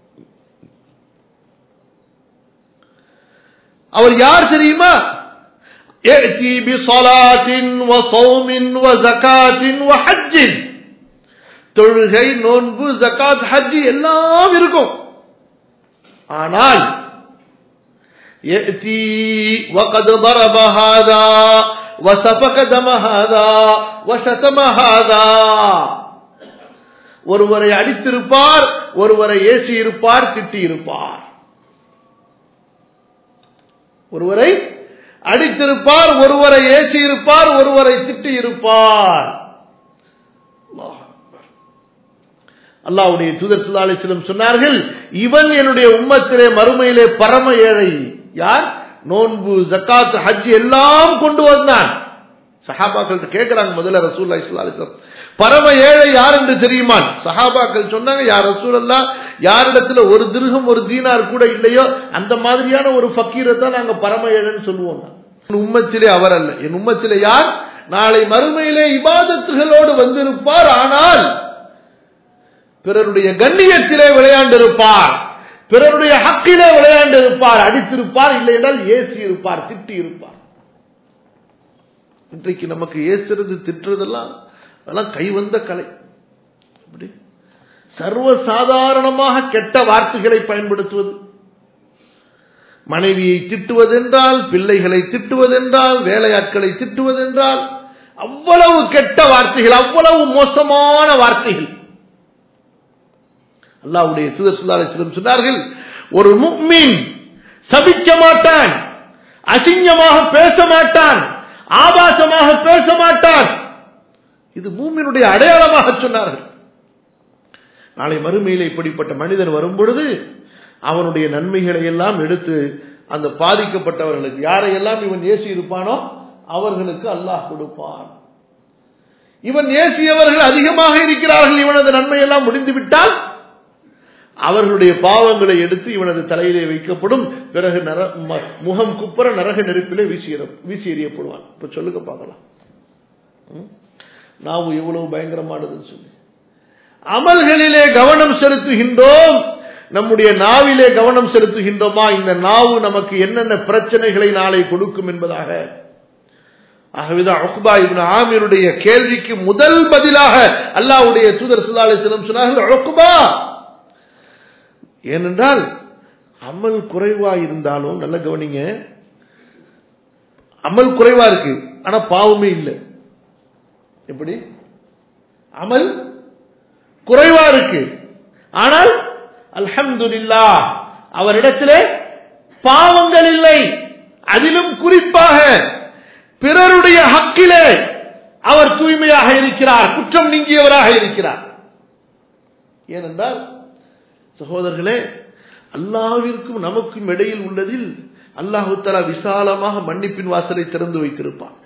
அவர் யார் தெரியுமா يأتي بصلاة وصوم وزكاة وحج தொழுகை நோன்பு ஜக்காத் ஹஜ் எல்லாம் இருக்கும் ஆனால் يأتي وقد ضرب هذا وسفك دم هذا وشتم هذا ஒருவரை அடித்திருப்பார் ஒருவரை ஏசி இருப்பார் திட்டி இருப்பார் ஒருவரை அடித்திருப்பார் ஒருவரை ஏசி இருப்பார் ஒருவரை திட்டி இருப்பார் அல்லாவுடைய தூதர் சுல்லாலிசிலம் சொன்னார்கள் இவன் என்னுடைய உம்மத்திலே மறுமையிலே பரம ஏழை யார் நோன்பு ஜக்காத் ஹஜ் எல்லாம் கொண்டு வந்தான் சஹாபாக்கள் கேட்கிறாங்க முதல்ல ரசூல்லா இஸ்லாலிஸ்லாம் பரம ஏழை யார் என்று தெரியுமா சஹாபாக்கள் சொன்னாங்க யார் ரசூல் அல்லா யாரிடத்துல ஒரு திருகம் ஒரு தீனார் கூட இல்லையோ அந்த மாதிரியான ஒரு ஃபக்கீரை தான் நாங்க பரம ஏழைன்னு சொல்லுவோம் என் உம்மத்திலே அவர் அல்ல என் உம்மத்திலே யார் நாளை மறுமையிலே இபாதத்துகளோடு வந்திருப்பார் ஆனால் பிறருடைய கண்ணியத்திலே விளையாண்டிருப்பார் பிறருடைய ஹக்கிலே விளையாண்டிருப்பார் அடித்திருப்பார் இல்லை என்றால் ஏசி இருப்பார் திட்டி இருப்பார் இன்றைக்கு நமக்கு ஏசுறது திட்டுறதெல்லாம் அதெல்லாம் கைவந்த கலை எப்படி சர்வ சாதாரணமாக கெட்ட வார்த்தைகளை பயன்படுத்துவது மனைவியை திட்டுவதென்றால் பிள்ளைகளை திட்டுவதென்றால் வேலையாட்களை திட்டுவதென்றால் அவ்வளவு கெட்ட வார்த்தைகள் அவ்வளவு மோசமான வார்த்தைகள் அல்லாவுடைய சுதர் சுல்லாசிலம் சொன்னார்கள் ஒரு முக்மீன் சபிக்க மாட்டான் அசிங்கமாக பேச மாட்டான் ஆபாசமாக பேச மாட்டான் இது மூமினுடைய அடையாளமாக சொன்னார்கள் நாளை மறுமையில் இப்படிப்பட்ட மனிதன் வரும் பொழுது அவனுடைய நன்மைகளை எல்லாம் எடுத்து அந்த பாதிக்கப்பட்டவர்களுக்கு யாரையெல்லாம் இவன் ஏசி இருப்பானோ அவர்களுக்கு அல்லாஹ் கொடுப்பான் இவன் ஏசியவர்கள் அதிகமாக இருக்கிறார்கள் இவனது நன்மையெல்லாம் முடிந்துவிட்டால் அவர்களுடைய பாவங்களை எடுத்து இவனது தலையிலே வைக்கப்படும் பிறகு நர முகம் குப்புற நரக நெருப்பிலே வீசி வீசி எறியப்படுவான் இப்ப சொல்லுங்க பார்க்கலாம் நாவு எவ்வளவு பயங்கரமானதுன்னு சொல்லி அமல்களிலே கவனம் செலுத்துகின்றோம் நம்முடைய நாவிலே கவனம் செலுத்துகின்றோமா இந்த நாவு நமக்கு என்னென்ன பிரச்சனைகளை நாளை கொடுக்கும் என்பதாக ஆகவேதான் அக்பா இப்னு ஆமீருடைய கேள்விக்கு முதல் பதிலாக அல்லாஹ்வுடைய தூதர் ஸல்லல்லாஹு அலைஹி வஸல்லம் சொன்னார்கள் அக்பா ஏனென்றால் அமல் குறைவா இருந்தாலும் நல்ல கவனிங்க அமல் குறைவா இருக்கு ஆனா பாவமே இல்லை எப்படி அமல் குறைவா இருக்கு ஆனால் அல்ஹம்துலில்லா அவரிடத்திலே பாவங்கள் இல்லை அதிலும் குறிப்பாக பிறருடைய ஹக்கிலே அவர் தூய்மையாக இருக்கிறார் குற்றம் நீங்கியவராக இருக்கிறார் ஏனென்றால் சகோதரர்களே அல்லாவிற்கும் நமக்கும் இடையில் உள்ளதில் அல்லாஹு தலா விசாலமாக மன்னிப்பின் வாசலை திறந்து வைத்திருப்பான்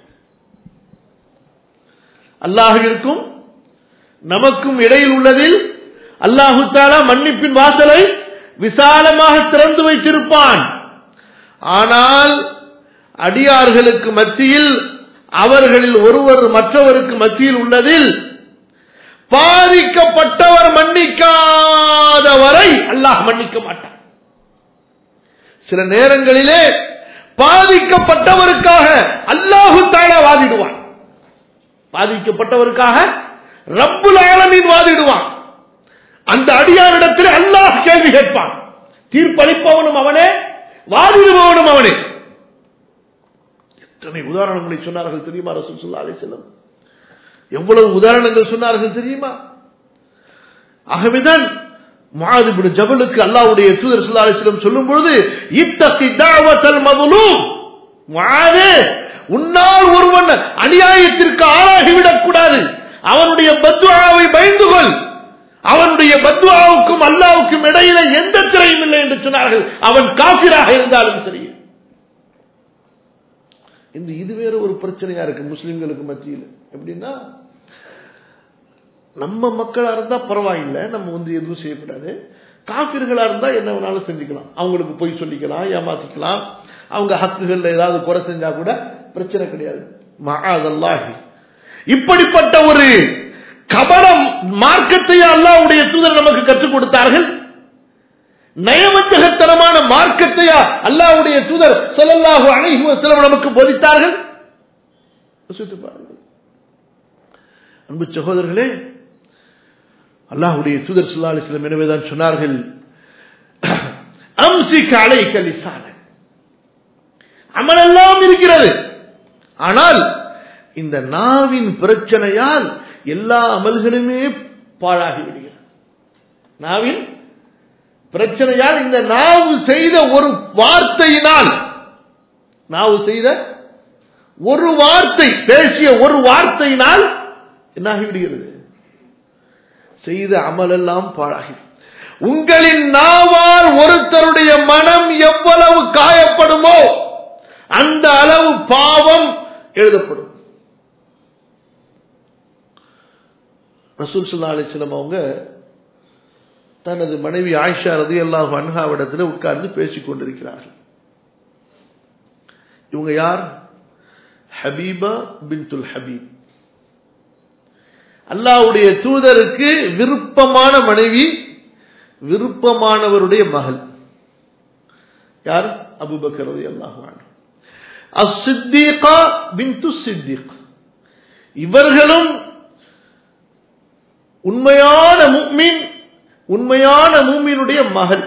அல்லாஹுவிற்கும் நமக்கும் இடையில் உள்ளதில் அல்லாஹு தாலா மன்னிப்பின் வாசலை விசாலமாக திறந்து வைத்திருப்பான் ஆனால் அடியார்களுக்கு மத்தியில் அவர்களில் ஒருவர் மற்றவருக்கு மத்தியில் உள்ளதில் பாதிக்கப்பட்டவர் மன்னிக்காத வரை அல்லாஹ் மன்னிக்க மாட்டான் சில நேரங்களிலே பாதிக்கப்பட்டவருக்காக அல்லாஹு தாலா வாதிடுவான் பாதிக்கப்பட்டவருக்காக ரப்புல் ஆலமீன் வாதிடுவான் அந்த அடியாரிடத்தில் அல்லாஹ் கேள்வி கேட்பான் தீர்ப்பளிப்பவனும் அவனே வாதிடுபவனும் அவனே எத்தனை உதாரணங்களை சொன்னார்கள் தெரியுமா ரசூல் ஸல்லல்லாஹு அலைஹி வஸல்லம் எவ்வளவு உதாரணங்கள் சொன்னார்கள் தெரியுமா ஆகவேதான் முஆது இப்னு ஜபலுக்கு அல்லாஹ்வுடைய தூதர் ஸல்லல்லாஹு அலைஹி வஸல்லம் சொல்லும் பொழுது இத்தகி தஅவத்தல் மظلوم முஆது உன்னால் ஒருவன் அநியாயத்திற்கு ஆளாகிவிடக் கூடாது அவனுடைய பத்வாவை பயந்து கொள் அவனுடைய பத்வாவுக்கும் அல்லாவுக்கும் இடையில எந்த திரையும் இல்லை என்று சொன்னார்கள் அவன் காபிராக இருந்தாலும் சரி இந்த இது வேற ஒரு பிரச்சனையா இருக்கு முஸ்லிம்களுக்கு மத்தியில் எப்படின்னா நம்ம மக்களா இருந்தா பரவாயில்லை நம்ம வந்து எதுவும் செய்யக்கூடாது காபிர்களா இருந்தா என்ன வேணாலும் செஞ்சுக்கலாம் அவங்களுக்கு போய் சொல்லிக்கலாம் ஏமாத்திக்கலாம் அவங்க ஹக்குகள்ல ஏதாவது குறை செஞ்சா கூட பிரச்சனை கிடையாது மகாதல்லாஹி இப்படிப்பட்ட ஒரு கபடம் மார்க்கத்தை அல்லாவுடைய தூதர் நமக்கு கற்றுக் கொடுத்தார்கள் நயவஞ்சகத்தனமான மார்க்கத்தையா அல்லாவுடைய தூதர் சொல்லல்லாஹு அணைஹி வஸல்லம் நமக்கு போதித்தார்கள் யோசித்து பாருங்கள் அன்பு சகோதரர்களே அல்லாஹ்வுடைய தூதர் ஸல்லல்லாஹு அலைஹி வஸல்லம் எனவேதான் சொன்னார்கள் அம்சிக் அலைக லிசான அமலெல்லாம் இருக்கிறது ஆனால் இந்த நாவின் பிரச்சனையால் எல்லா அமல்களுமே பாழாகி விடுகிறது நாவின் பிரச்சனையால் இந்த நாவு செய்த ஒரு வார்த்தையினால் நாவு செய்த ஒரு வார்த்தை பேசிய ஒரு வார்த்தையினால் என்னாகி விடுகிறது செய்த அமலெல்லாம் பாழாகி உங்களின் நாவால் ஒருத்தருடைய மனம் எவ்வளவு காயப்படுமோ அந்த அளவு பாவம் எழுதப்படும் ரசூல் சுல்லா அலிஸ்லாம் அவங்க தனது மனைவி ஆயிஷா ரதி அல்லாஹ் அன்ஹாவிடத்தில் உட்கார்ந்து பேசிக் கொண்டிருக்கிறார்கள் இவங்க யார் ஹபீபா பின்துல் ஹபீப் அல்லாவுடைய தூதருக்கு விருப்பமான மனைவி விருப்பமானவருடைய மகள் யார் அபுபக்கர் ரதி அல்லாஹ் அசித்தீகா பின்து சித்திக் இவர்களும் உண்மையான முக்மின் உண்மையான மூமினுடைய மகள்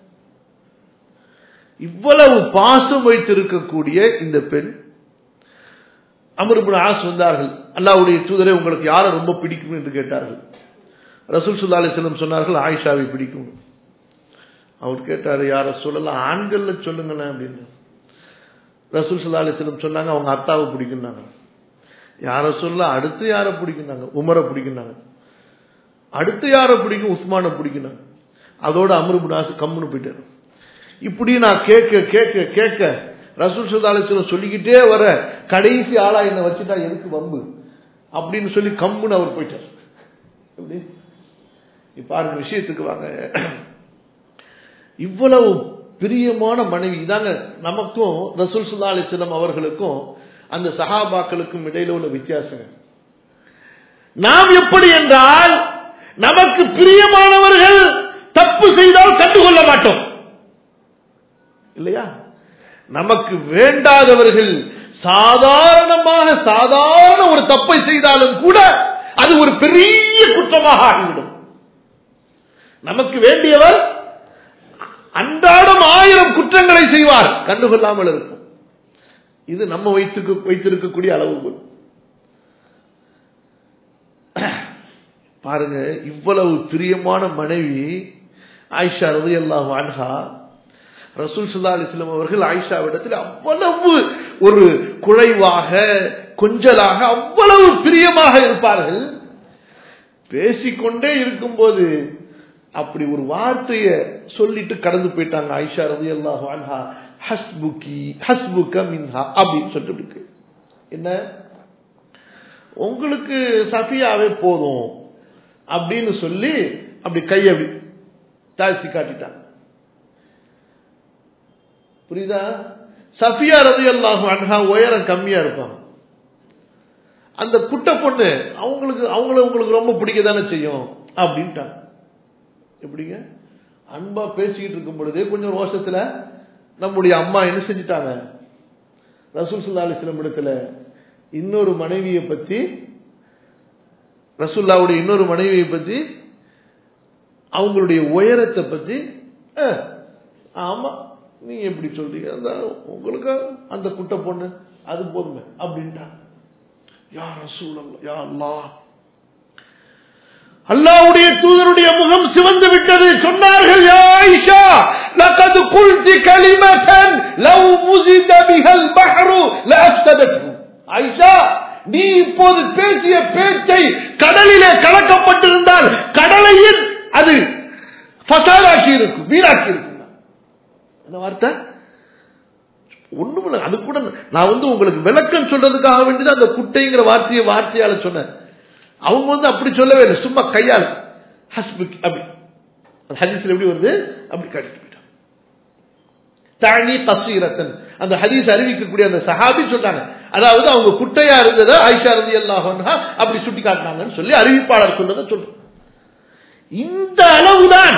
இவ்வளவு பாசம் வைத்திருக்கக்கூடிய இந்த பெண் அமருபின் ஆஸ் வந்தார்கள் அல்லாவுடைய தூதரை உங்களுக்கு யாரை ரொம்ப பிடிக்கும் என்று கேட்டார்கள் ரசூல் சுல்லா அலிஸ்லம் சொன்னார்கள் ஆயிஷாவை பிடிக்கும் அவர் கேட்டார் யார சொல்லலாம் ஆண்கள்ல சொல்லுங்களேன் அப்படின்னு ரசூல் சுல்லா அலிஸ்லம் சொன்னாங்க அவங்க அத்தாவை பிடிக்குன்னாங்க யார சொல்ல அடுத்து யாரை பிடிக்குனாங்க உமரை பிடிக்குனாங்க அடுத்து யாரை பிடிக்கும் உஸ்மானை பிடிக்கணும் அதோட அமருபுனாசு கம்முன்னு போயிட்டாரு இப்படி நான் கேட்க கேட்க கேட்க ரசூல் சுதாலிசனம் சொல்லிக்கிட்டே வர கடைசி ஆளா என்ன வச்சுட்டா எதுக்கு வம்பு அப்படின்னு சொல்லி கம்முன்னு அவர் போயிட்டார் எப்படி இப்ப பாருங்க விஷயத்துக்கு வாங்க இவ்வளவு பிரியமான மனைவி இதாங்க நமக்கும் ரசூல் சுல்லா அலிஸ்லம் அவர்களுக்கும் அந்த சஹாபாக்களுக்கும் இடையில உள்ள வித்தியாசம் நாம் எப்படி என்றால் நமக்கு பிரியமானவர்கள் தப்பு செய்தால் கண்டுகொள்ள மாட்டோம் இல்லையா நமக்கு வேண்டாதவர்கள் சாதாரணமாக சாதாரண ஒரு தப்பை செய்தாலும் கூட அது ஒரு பெரிய குற்றமாக ஆகிவிடும் நமக்கு வேண்டியவர் அன்றாடம் ஆயிரம் குற்றங்களை செய்வார் கண்டுகொள்ளாமல் இருக்கும் இது நம்ம வைத்து வைத்திருக்கக்கூடிய அளவுகோல் பாருங்க இவ்வளவு பிரியமான மனைவி ஆயிஷா ரது அல்லாஹ் அன்ஹா ரசூல் சுல்லா அலிஸ்லாம் அவர்கள் ஆயிஷாவிடத்தில் அவ்வளவு ஒரு குறைவாக கொஞ்சலாக அவ்வளவு பிரியமாக இருப்பார்கள் பேசிக்கொண்டே இருக்கும்போது அப்படி ஒரு வார்த்தைய சொல்லிட்டு கடந்து போயிட்டாங்க ஆயிஷா ரதி அல்லாஹு அன்ஹா ஹஸ்புகி ஹஸ்புக மின்ஹா அப்படின்னு சொல்லிட்டு இருக்கு என்ன உங்களுக்கு சஃபியாவே போதும் அப்படின்னு சொல்லி அப்படி கையை அப்படி தாழ்த்தி காட்டிட்டாங்க புரியுதா சஃபியா ரதி அல்லாஹு அன்ஹா உயரம் கம்மியா இருப்பாங்க அந்த குட்டை பொண்ணு அவங்களுக்கு அவங்கள உங்களுக்கு ரொம்ப பிடிக்க தானே செய்யும் அப்படின்ட்டாங்க எப்படிங்க அன்பா பேசிக்கிட்டு இருக்கும் பொழுதே கொஞ்சம் ரோஷத்துல நம்முடைய அம்மா என்ன செஞ்சிட்டாங்க ரசூல் சுல்லா அலிஸ்லம் இடத்துல இன்னொரு மனைவியை பத்தி ரசூல்லாவுடைய இன்னொரு மனைவியை பத்தி அவங்களுடைய உயரத்தை பத்தி ஆமா நீ எப்படி சொல்றீங்க அந்த உங்களுக்கு அந்த குட்டை பொண்ணு அது போதுமே அப்படின்ட்டாங்க யா ரசூல் யா அல்லாஹ் அல்லாவுடைய தூதருடைய முகம் சிவந்து விட்டது சொன்னார்கள் யா ஆயிஷா லகது குல்தி கலிமதன் லவ் முஸித பிஹல் பஹ்ரு லஅஃஸதத்ஹு ஆயிஷா நீ இப்போது பேசிய பேச்சை கடலிலே கலக்கப்பட்டிருந்தால் கடலையில் அது ஃபசாதாக்கி இருக்கும் வீணாக்கி இருக்கும் என்ன வார்த்தை ஒண்ணுமில்ல அது கூட நான் வந்து உங்களுக்கு விளக்கம் சொல்றதுக்காக வேண்டியது அந்த குட்டைங்கிற வார்த்தையை வார்த்தையால சொன்னேன் அவங்க வந்து அப்படி சொல்லவே இல்லை சும்மா கையால் ஹஸ்புக் அப்படி அந்த ஹதீஸ்ல எப்படி வருது அப்படி காட்டிட்டு போயிட்டான் தானி கசீரத்தன் அந்த ஹதீஸ் அறிவிக்கக்கூடிய அந்த சஹாபி சொன்னாங்க அதாவது அவங்க குட்டையா இருந்ததை ஆயிஷா ரதி அல்லாஹா அப்படி சுட்டி காட்டினாங்கன்னு சொல்லி அறிவிப்பாளர் சொன்னதை சொல்றோம் இந்த அளவுதான்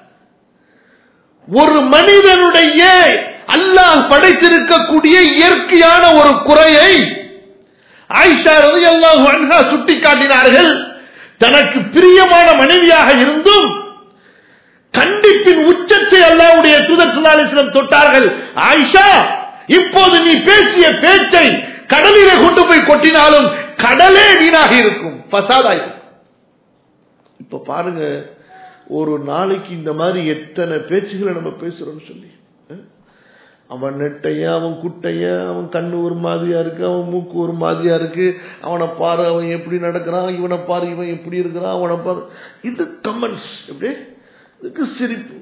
ஒரு மனிதனுடைய அல்லாஹ் படைத்திருக்கக்கூடிய இயற்கையான ஒரு குறையை ஆயிஷா ரதி அல்லாஹு அன்ஹா சுட்டி காட்டினார்கள் தனக்கு பிரியமான மனைவியாக இருந்தும் கண்டிப்பின் உச்சத்தை அல்லாவுடைய தூதர் சுல்லாலிசிடம் தொட்டார்கள் ஆயிஷா இப்போது நீ பேசிய பேச்சை கடலிலே கொண்டு போய் கொட்டினாலும் கடலே வீணாக இருக்கும் பசாதாயிருக்கும் இப்ப பாருங்க ஒரு நாளைக்கு இந்த மாதிரி எத்தனை பேச்சுகளை நம்ம பேசுறோம்னு சொல்லி அவன் நெட்டையன் அவன் குட்டையன் அவன் கண்ணு ஒரு மாதிரியா இருக்கு அவன் மூக்கு ஒரு மாதிரியா இருக்கு அவனை பாரு அவன் எப்படி நடக்கிறான் இவனை பாரு இவன் எப்படி இருக்கிறான் அவனை பாரு இது கமெண்ட்ஸ் எப்படி இதுக்கு சிரிப்பு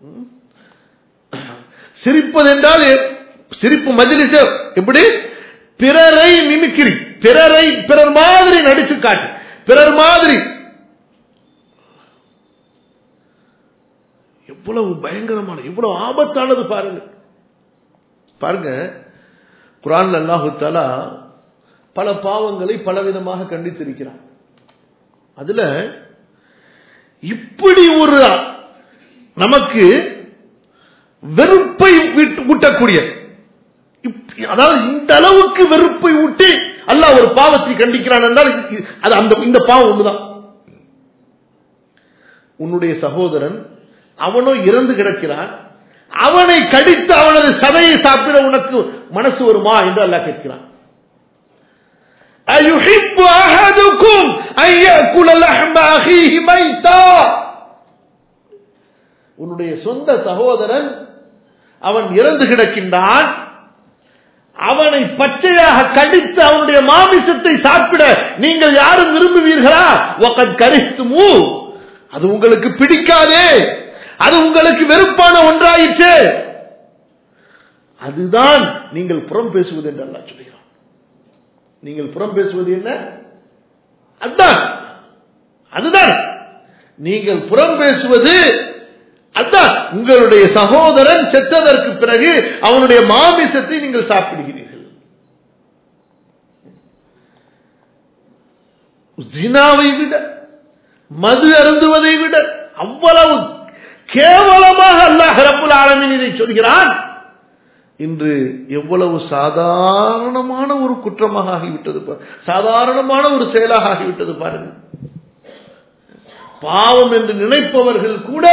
சிரிப்பது என்றால் சிரிப்பு மஜிலிச எப்படி பிறரை மிமிக்கிரி பிறரை பிறர் மாதிரி நடிச்சு காட்டு பிறர் மாதிரி எவ்வளவு பயங்கரமான எவ்வளவு ஆபத்தானது பாருங்க பாருங்க குரான் அல்லாஹு தாலா பல பாவங்களை பலவிதமாக கண்டித்திருக்கிறான் அதுல இப்படி ஒரு நமக்கு வெறுப்பை ஊட்டக்கூடிய அதாவது இந்த அளவுக்கு வெறுப்பை ஊட்டி அல்லாஹ் ஒரு பாவத்தை கண்டிக்கிறான் என்றால் அது அந்த இந்த பாவம் ஒண்ணுதான் உன்னுடைய சகோதரன் அவனோ இறந்து கிடக்கிறான் அவனை கடித்து அவனது சதையை சாப்பிட உனக்கு மனசு வருமா என்று அல்லாஹ் கேட்கிறான் أيحب أحدكم أن يأكل لحم أخيه ميتا உன்னுடைய சொந்த சகோதரன் அவன் இறந்து கிடக்கின்றான் அவனை பச்சையாக கடித்து அவனுடைய மாமிசத்தை சாப்பிட நீங்கள் யாரும் விரும்புவீர்களா ஒக்கத் கரித்துமு அது உங்களுக்கு பிடிக்காதே அது உங்களுக்கு வெறுப்பான ஒன்றாயிற்று அதுதான் நீங்கள் புறம் பேசுவது என்று அல்லா சொல்கிறான் நீங்கள் புறம் பேசுவது என்ன அதுதான் அதுதான் நீங்கள் புறம் பேசுவது அதான் உங்களுடைய சகோதரன் செத்ததற்கு பிறகு அவனுடைய மாமிசத்தை நீங்கள் சாப்பிடுகிறீர்கள் ஜினாவை விட மது அருந்துவதை விட அவ்வளவு கேவலமாக அல்லாஹ் ரப்புல் ஆலமீன் இதை சொல்கிறான் இன்று எவ்வளவு சாதாரணமான ஒரு குற்றமாக ஆகிவிட்டது பா- சாதாரணமான ஒரு செயலாக ஆகிவிட்டது பாருங்கள் பாவம் என்று நினைப்பவர்கள் கூட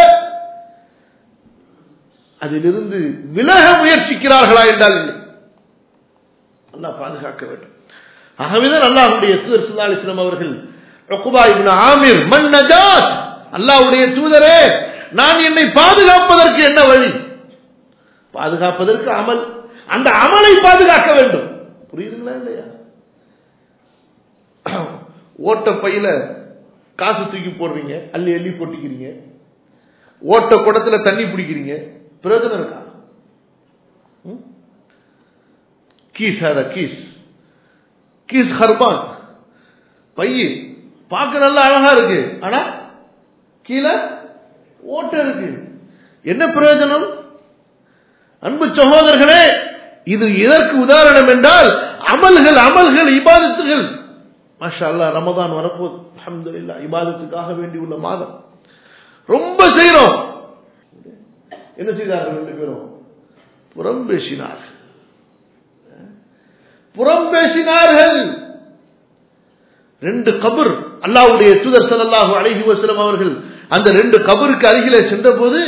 அதிலிருந்து விலக முயற்சிக்கிறார்களா என்றால் இல்லை அல்லாஹ் பாதுகாக்க வேண்டும் ஆகவேதான் அல்லாஹ்வுடைய தூதர் ஸல்லல்லாஹு அலைஹி வஸல்லம் அவர்கள் உக்பா இப்னு ஆமிர் மன் நஜாத் அல்லாஹ்வுடைய தூதரே நான் என்னை பாதுகாப்பதற்கு என்ன வழி பாதுகாப்பதற்கு அமல் அந்த அமலை பாதுகாக்க வேண்டும் புரியுதுங்களா இல்லையா ஓட்ட பையில காசு தூக்கி போடுறீங்க அள்ளி அள்ளி போட்டிக்கிறீங்க ஓட்ட குடத்துல தண்ணி பிடிக்கிறீங்க பிரயோஜனம் இருக்கா ம்? கீஸ் ஹேர கீஸ் கீஸ் ஹர்பான் பைய பார்க்க நல்லா அழகா இருக்கு ஆனா கீழே ஓட்ட இருக்கு என்ன பிரயோஜனம் அன்பு சகோதரர்களே இது இதற்கு உதாரணம் என்றால் அமல்கள் அமல்கள் இபாதத்துகள் மாஷா அல்லாஹ் ரமதான் வரப்போகுது அல்ஹம்துலில்லாஹ் இபாதத்துக்காக வேண்டியுள்ள மாதம் ரொம்ப செய்றோம் என்ன செய்தார்கள் ரெண்டு பேரும் புறம் பேசினார்கள் புறம் பேசினார்கள் ரெண்டு கபர் அல்லாஹ்வுடைய தூதர் ஸல்லல்லாஹு அலைஹி வஸல்லம் அவர்கள் அந்த ரெண்டு கபருக்கு அருகிலே சென்றபோது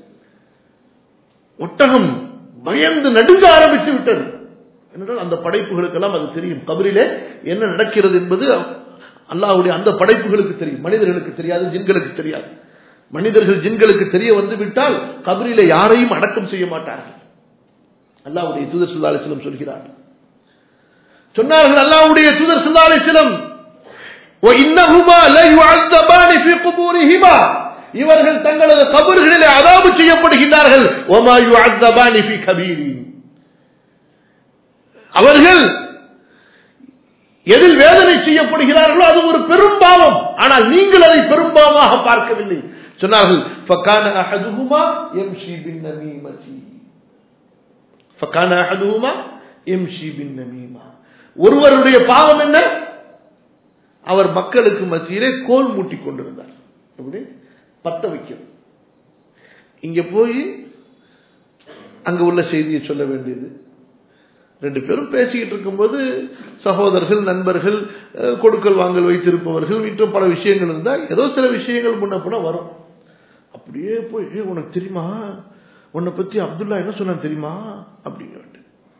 ஒட்டகம் பயந்து நடுங்க ஆரம்பித்து விட்டது என்றால் அந்த படைப்புகளுக்கெல்லாம் அது தெரியும் கபரிலே என்ன நடக்கிறது என்பது அல்லாஹ்வுடைய அந்த படைப்புகளுக்கு தெரியும் மனிதர்களுக்கு தெரியாது ஜின்களுக்கு தெரியாது மனிதர்கள் ஜின்களுக்கு தெரிய வந்து விட்டால் கபரிலே யாரையும் அடக்கம் செய்ய மாட்டார்கள் அல்லாஹ்வுடைய தூதர் ஸல்லல்லாஹு அலைஹி வஸல்லம் சொல்கிறார்கள் சொன்னார்கள் அல்லாஹ்வுடைய தூதர் ஸல்லல்லாஹு அலைஹி வஸல்லம் وَإِنَّهُمَا لَيُعَذَّبَانِ فِي قُبُورِهِمَا இவர்கள் தங்களது கபர்களிலே அதாபு செய்யப்படுகின்றார்கள் وَمَا يُعَذَّبَانِ فِي كَبِيرٍ அவர்கள் எதில் வேதனை செய்யப்படுகிறார்களோ அது ஒரு பெரும் பாவம் ஆனால் நீங்கள் அதை பெரும் பாவமாக பார்க்கவில்லை சொன்னார்கள் فَكَانَ أَحَدُهُمَا يَمْشِي بِالنَّمِيمَةِ فَكَانَ أَحَدُهُمَا يَمْشِي بِالنَّمِيمَةِ ஒருவருடைய பாவம் என்ன அவர் மக்களுக்கு மத்தியிலே கோல் மூட்டி கொண்டிருந்தார் எப்படி பத்த வைக்கிறது இங்க போய் அங்க உள்ள செய்தியை சொல்ல வேண்டியது ரெண்டு பேரும் பேசிக்கிட்டு இருக்கும்போது சகோதரர்கள் நண்பர்கள் அஹ், கொடுக்கல் வாங்கல் வைத்திருப்பவர்கள் மற்றும் பல விஷயங்கள் இருந்தா ஏதோ சில விஷயங்கள் முன்ன பின்ன வரும் அப்படியே போய் "ஏய், உனக்கு தெரியுமா உன்னை பத்தி அப்துல்லா என்ன சொன்னான் தெரியுமா அப்படிங்க வேண்டியது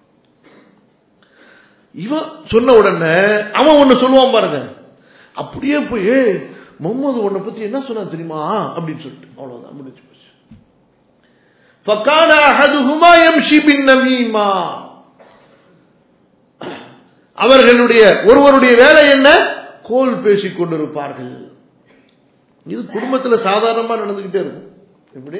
இவன் சொன்ன உடனே அவன் ஒண்ணு சொல்லுவான் பாருங்க அப்படியே போய் "ஏய், முகமது உன்னை பத்தி என்ன சொன்னா தெரியுமா அப்படின்னு சொல்லிட்டு அவ்வளவுதான் முடிஞ்சு போச்சு فَكَانَ أَحَدُهُمَا يَمْشِي بِالنَّمِيمَةِ அவர்களுடைய ஒருவருடைய வேலை என்ன கோல் பேசிக் கொண்டிருப்பார்கள் இது குடும்பத்துல சாதாரணமா நடந்துகிட்டே இருக்கும் எப்படி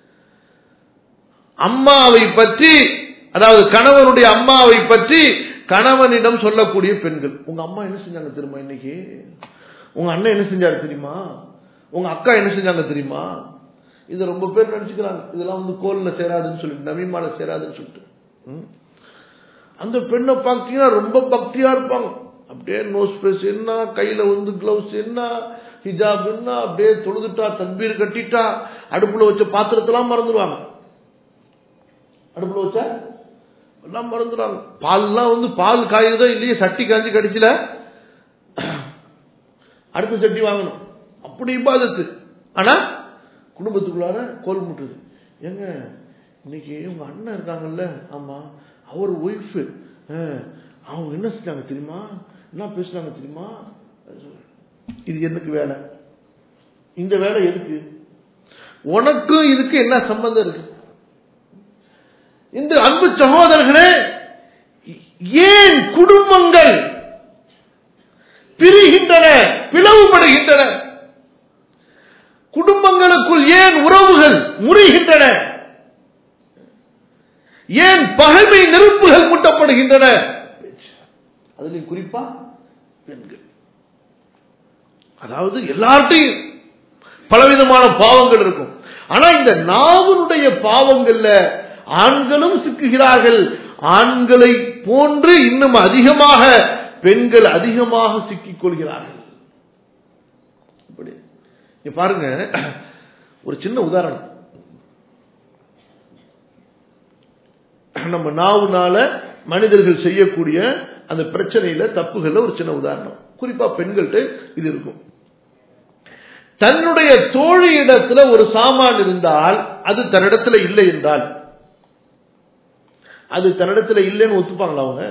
அம்மாவை பற்றி அதாவது கணவனுடைய அம்மாவை பற்றி கணவனிடம் சொல்லக்கூடிய பெண்கள் உங்க அம்மா என்ன செஞ்சாங்க தெரியுமா இன்னைக்கு உங்க அண்ணன் என்ன செஞ்சாரு தெரியுமா உங்க அக்கா என்ன செஞ்சாங்க தெரியுமா இது ரொம்ப பேர் நினைச்சுக்கிறாங்க இதெல்லாம் வந்து கோல்ல சேராதுன்னு சொல்லிட்டு நவீன்மால சேராதுன்னு சொல்லிட்டு ம். அந்த பெண்ணை பார்த்தீங்கன்னா ரொம்ப பக்தியா இருப்பாங்க அப்படியே நோஸ் ஸ்பேஸ் என்ன கையில வந்து கிளவுஸ் என்ன ஹிஜாப் என்ன அப்படியே தொழுதுட்டா தன்பீர் கட்டிட்டா அடுப்புல வச்ச பாத்திரத்தெல்லாம் மறந்துடுவாங்க அடுப்புல வச்ச எல்லாம் மறந்துடுவாங்க பால்லாம் வந்து பால் காயுதோ இல்லையே சட்டி காஞ்சி கடிச்சில அடுத்த சட்டி வாங்கணும் அப்படி இப்பாதத்து ஆனா குடும்பத்துக்குள்ளார கோல் முட்டுது ஏங்க இன்னைக்கு உங்க அண்ணன் இருக்காங்கல்ல ஆமா அவர் ஒய்ஃப் அவங்க என்ன செஞ்சாங்க தெரியுமா என்ன பேசுனாங்க தெரியுமா இது எனக்கு வேலை இந்த வேலை எதுக்கு உனக்கும் இதுக்கு என்ன சம்பந்தம் இருக்கு இந்த அன்பு சகோதரர்களே ஏன் குடும்பங்கள் பிரிகின்றன பிளவுபடுகின்றன குடும்பங்களுக்குள் ஏன் உறவுகள் முறிகின்றன ஏன் பகைமை நெருப்புகள் மூட்டப்படுகின்றன அதிலும் குறிப்பா பெண்கள் அதாவது எல்லார்ட்டையும் பலவிதமான பாவங்கள் இருக்கும் ஆனா இந்த நாவனுடைய பாவங்கள்ல ஆண்களும் சிக்குகிறார்கள் ஆண்களை போன்று இன்னும் அதிகமாக பெண்கள் அதிகமாக சிக்கிக் கொள்கிறார்கள் இப்படி இங்க பாருங்க ஒரு சின்ன உதாரணம் நம்ம நாவுனால மனிதர்கள் செய்யக்கூடிய அந்த பிரச்சனையில தப்புகள்ல ஒரு சின்ன உதாரணம் குறிப்பா பெண்கள்கிட்ட இது இருக்கும் தன்னுடைய தோழி இடத்துல ஒரு சாமான் இருந்தால் அது தன்னிடத்துல இல்லை என்றால் அது தன்னிடத்துல இல்லைன்னு ஒத்துப்பாங்களா அவங்க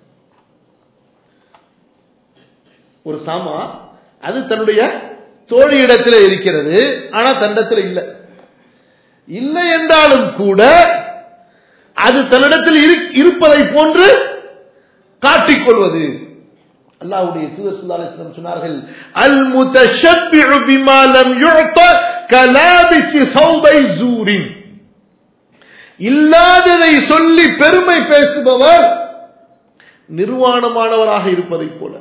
ஒரு சாமா அது தன்னுடைய தோழி இடத்துல இருக்கிறது ஆனா தன்னிடத்துல இல்லை இல்லை என்றாலும் கூட அது தன்னிடத்தில் இருப்பதை போன்று காட்டிக்கொள்வது அல்லாஹ்வுடைய தூதர் ஸல்லல்லாஹு அலைஹி வஸல்லம் சொன்னார்கள் அல் முத்தஷப்பிஉ பிமா லம் யுஅத கலாபிசி ஸௌபை ஜூரின் இல்லாததை சொல்லி பெருமை பேசுபவர் நிர்வாணமானவராக இருப்பதை போல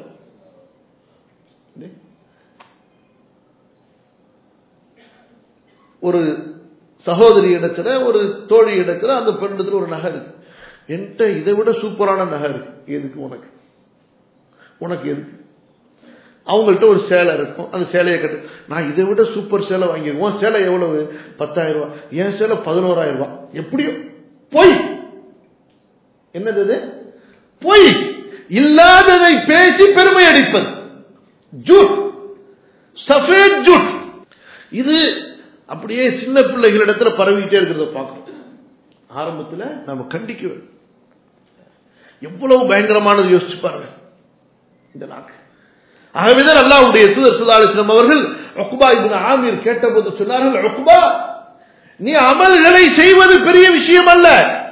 ஒரு சகோதரி இடத்துல ஒரு தோழி இடத்துல அந்த பெண்ணிடத்துல ஒரு நகை இருக்கு என்கிட்ட இதை விட சூப்பரான நகை இருக்கு எதுக்கு உனக்கு உனக்கு எதுக்கு அவங்கள்ட்ட ஒரு சேலை இருக்கும் அந்த சேலையை கட்டு நான் இதை விட சூப்பர் சேலை வாங்கிடுவோம் சேலை எவ்வளவு பத்தாயிரம் ரூபாய் என் சேலை பதினோராயிரம் ரூபாய் எப்படியோ பொய் என்னது இது பொய் இல்லாததை பேசி பெருமை அடிப்பது ஜூட் சஃபேத் ஜூட் இது அப்படியே சின்ன பிள்ளைகளிடத்துல பரவிக்கிட்டே இருக்கிறத பார்க்கணும் ஆரம்பத்தில் நம்ம கண்டிக்க வேண்டும் எவ்வளவு பயங்கரமானது யோசிச்சு பாருங்க இந்த நாக்கு ஆகவேதான் அல்லாவுடைய தூதர் சுல்லாஸ்லம் அவர்கள் ஒக்குபா இபின் ஆமீர் கேட்டபோது சொன்னார்கள் ஒக்குபா நீ அமல்களை செய்வது பெரிய விஷயம் அல்ல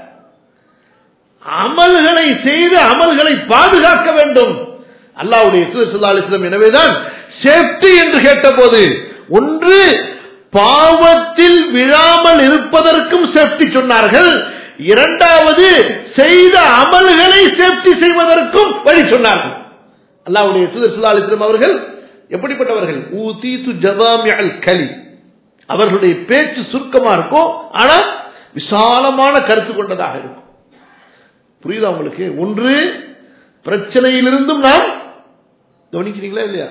அமல்களை செய்து அமல்களை பாதுகாக்க வேண்டும் அல்லாவுடைய தூதர் சுல்லா அலிஸ்லம் எனவேதான் சேஃப்டி என்று கேட்டபோது ஒன்று பாவத்தில் விழாமல் இருப்பதற்கும் சேஃப்டி சொன்னார்கள் இரண்டாவது செய்த அமல்களை சேஃப்டி செய்வதற்கும் வழி சொன்னார்கள் அல்லாவுடைய தூதர் சுல்லா அலிஸ்லம் அவர்கள் எப்படிப்பட்டவர்கள் ஊதி து ஜவாமியல் கலி அவர்களுடைய பேச்சு சுருக்கமா இருக்கும் ஆனா விசாலமான கருத்து கொண்டதாக இருக்கும் புரியுதா உங்களுக்கு ஒன்று பிரச்சனையிலிருந்தும் நாம் கவனிக்கிறீங்களா இல்லையா